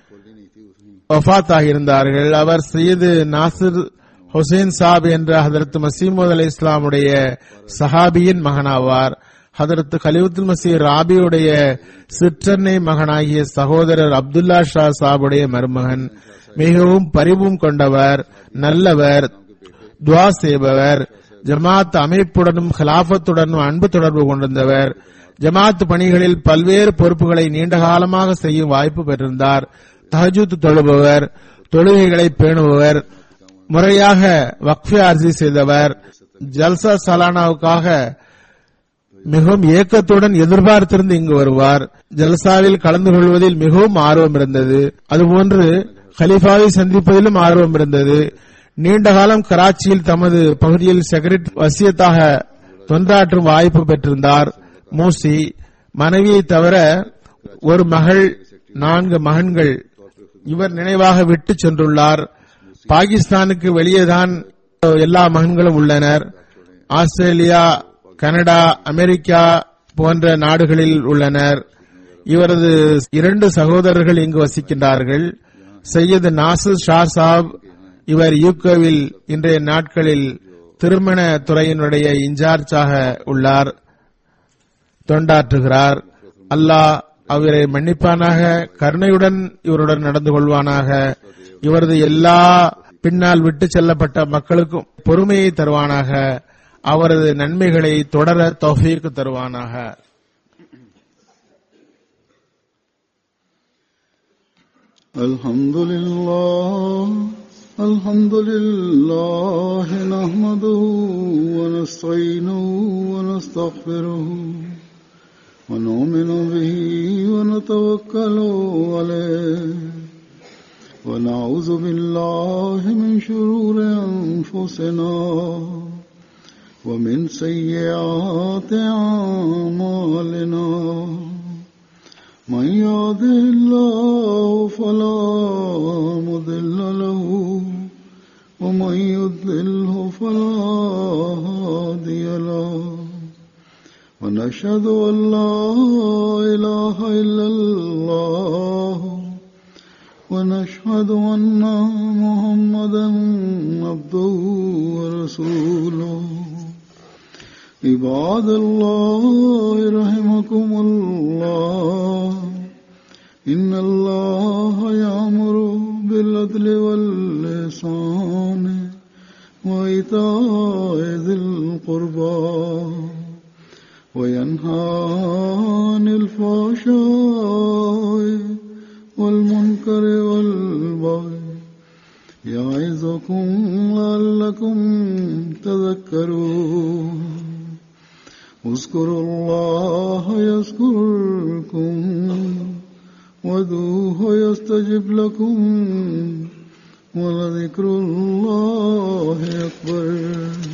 வஃத் ஆகியிருந்தார்கள் அவர் சையது நாசிர் ஹுசைன் சாப் என்ற ஹதரத் மசீமது அலி இஸ்லாமுடைய சஹாபியின் மகனாவார் ஹதரத் கலிவுத்துல் மசீ ராபியுடைய சிற்றன்னை மகனாகிய சகோதரர் அப்துல்லா ஷா சாபுடைய மருமகன் மிகவும் பரிவும் கொண்டவர் நல்லவர் துவா செய்பவர் ஜமாத் அமைப்புடனும் ஹிலாஃபத்துடனும் அன்பு தொடர்பு கொண்டிருந்தவர் ஜமாத் பணிகளில் பல்வேறு பொறுப்புகளை நீண்ட காலமாக செய்யும் வாய்ப்பு பெற்றிருந்தார் தஹஜூத் தொழுபவர் தொழுகைகளை பேணுபவர் முறையாக வக்ஃபே அர்ஜி செய்தவர் ஜல்சா சலானாவுக்காக மிகவும் ஏக்கத்துடன் எதிர்பார்த்திருந்து இங்கு வருவார் ஜல்சாவில் கலந்து கொள்வதில் மிகவும் ஆர்வம் இருந்தது அதுபோன்று கலிஃபாவை சந்திப்பதிலும் ஆர்வம் இருந்தது நீண்ட காலம் கராச்சியில் தமது பகுதியில் செக்ரட்டரி வசியத்தாக தொண்டாற்றும் வாய்ப்பு பெற்றிருந்தார் மூசி மனைவியை தவிர ஒரு மகள் நான்கு மகன்கள் இவர் நினைவாக விட்டு சென்றுள்ளார் பாகிஸ்தானுக்கு வெளியேதான் எல்லா மகன்களும் உள்ளனர் ஆஸ்திரேலியா கனடா அமெரிக்கா போன்ற நாடுகளில் உள்ளனர் இவரது இரண்டு சகோதரர்கள் இங்கு வசிக்கின்றார்கள் சையது நாசர் ஷா சாப் இவர் யூகோவில் இன்றைய நாட்களில் திருமண துறையினுடைய இன்சார்ஜாக உள்ளார் தொண்டாற்றுகிறார் அல்லாஹ் அவரை மன்னிப்பானாக கருணையுடன் இவருடன் நடந்து கொள்வானாக இவரது எல்லா பின்னால் விட்டு செல்லப்பட்ட மக்களுக்கும் பொறுமையை தருவானாக அவரது நன்மைகளை தொடர தௌஃபீக் தருவானாக الحمد لله الحمد لله نحمده ونستعينه ونستغفره ونؤمن به ونتوكل عليه ونعوذ بالله من شرور أنفسنا ومن سيئات أعمالنا من يهده الله فلا مضل له ومن يضلله فلا هادي له ونشهد أن لا إله إلا الله ونشهد أن محمدا عبده ورسوله عباد الله رحمكم الله إن الله يأمر بالعدل واللسان وإيتاء ذي القربى وينهى عن الفحشاء والمنكر والبغي يعظكم لعلكم تذكرون اذكروا الله يذكركم ودوه يستجب لكم ولذكر الله أكبر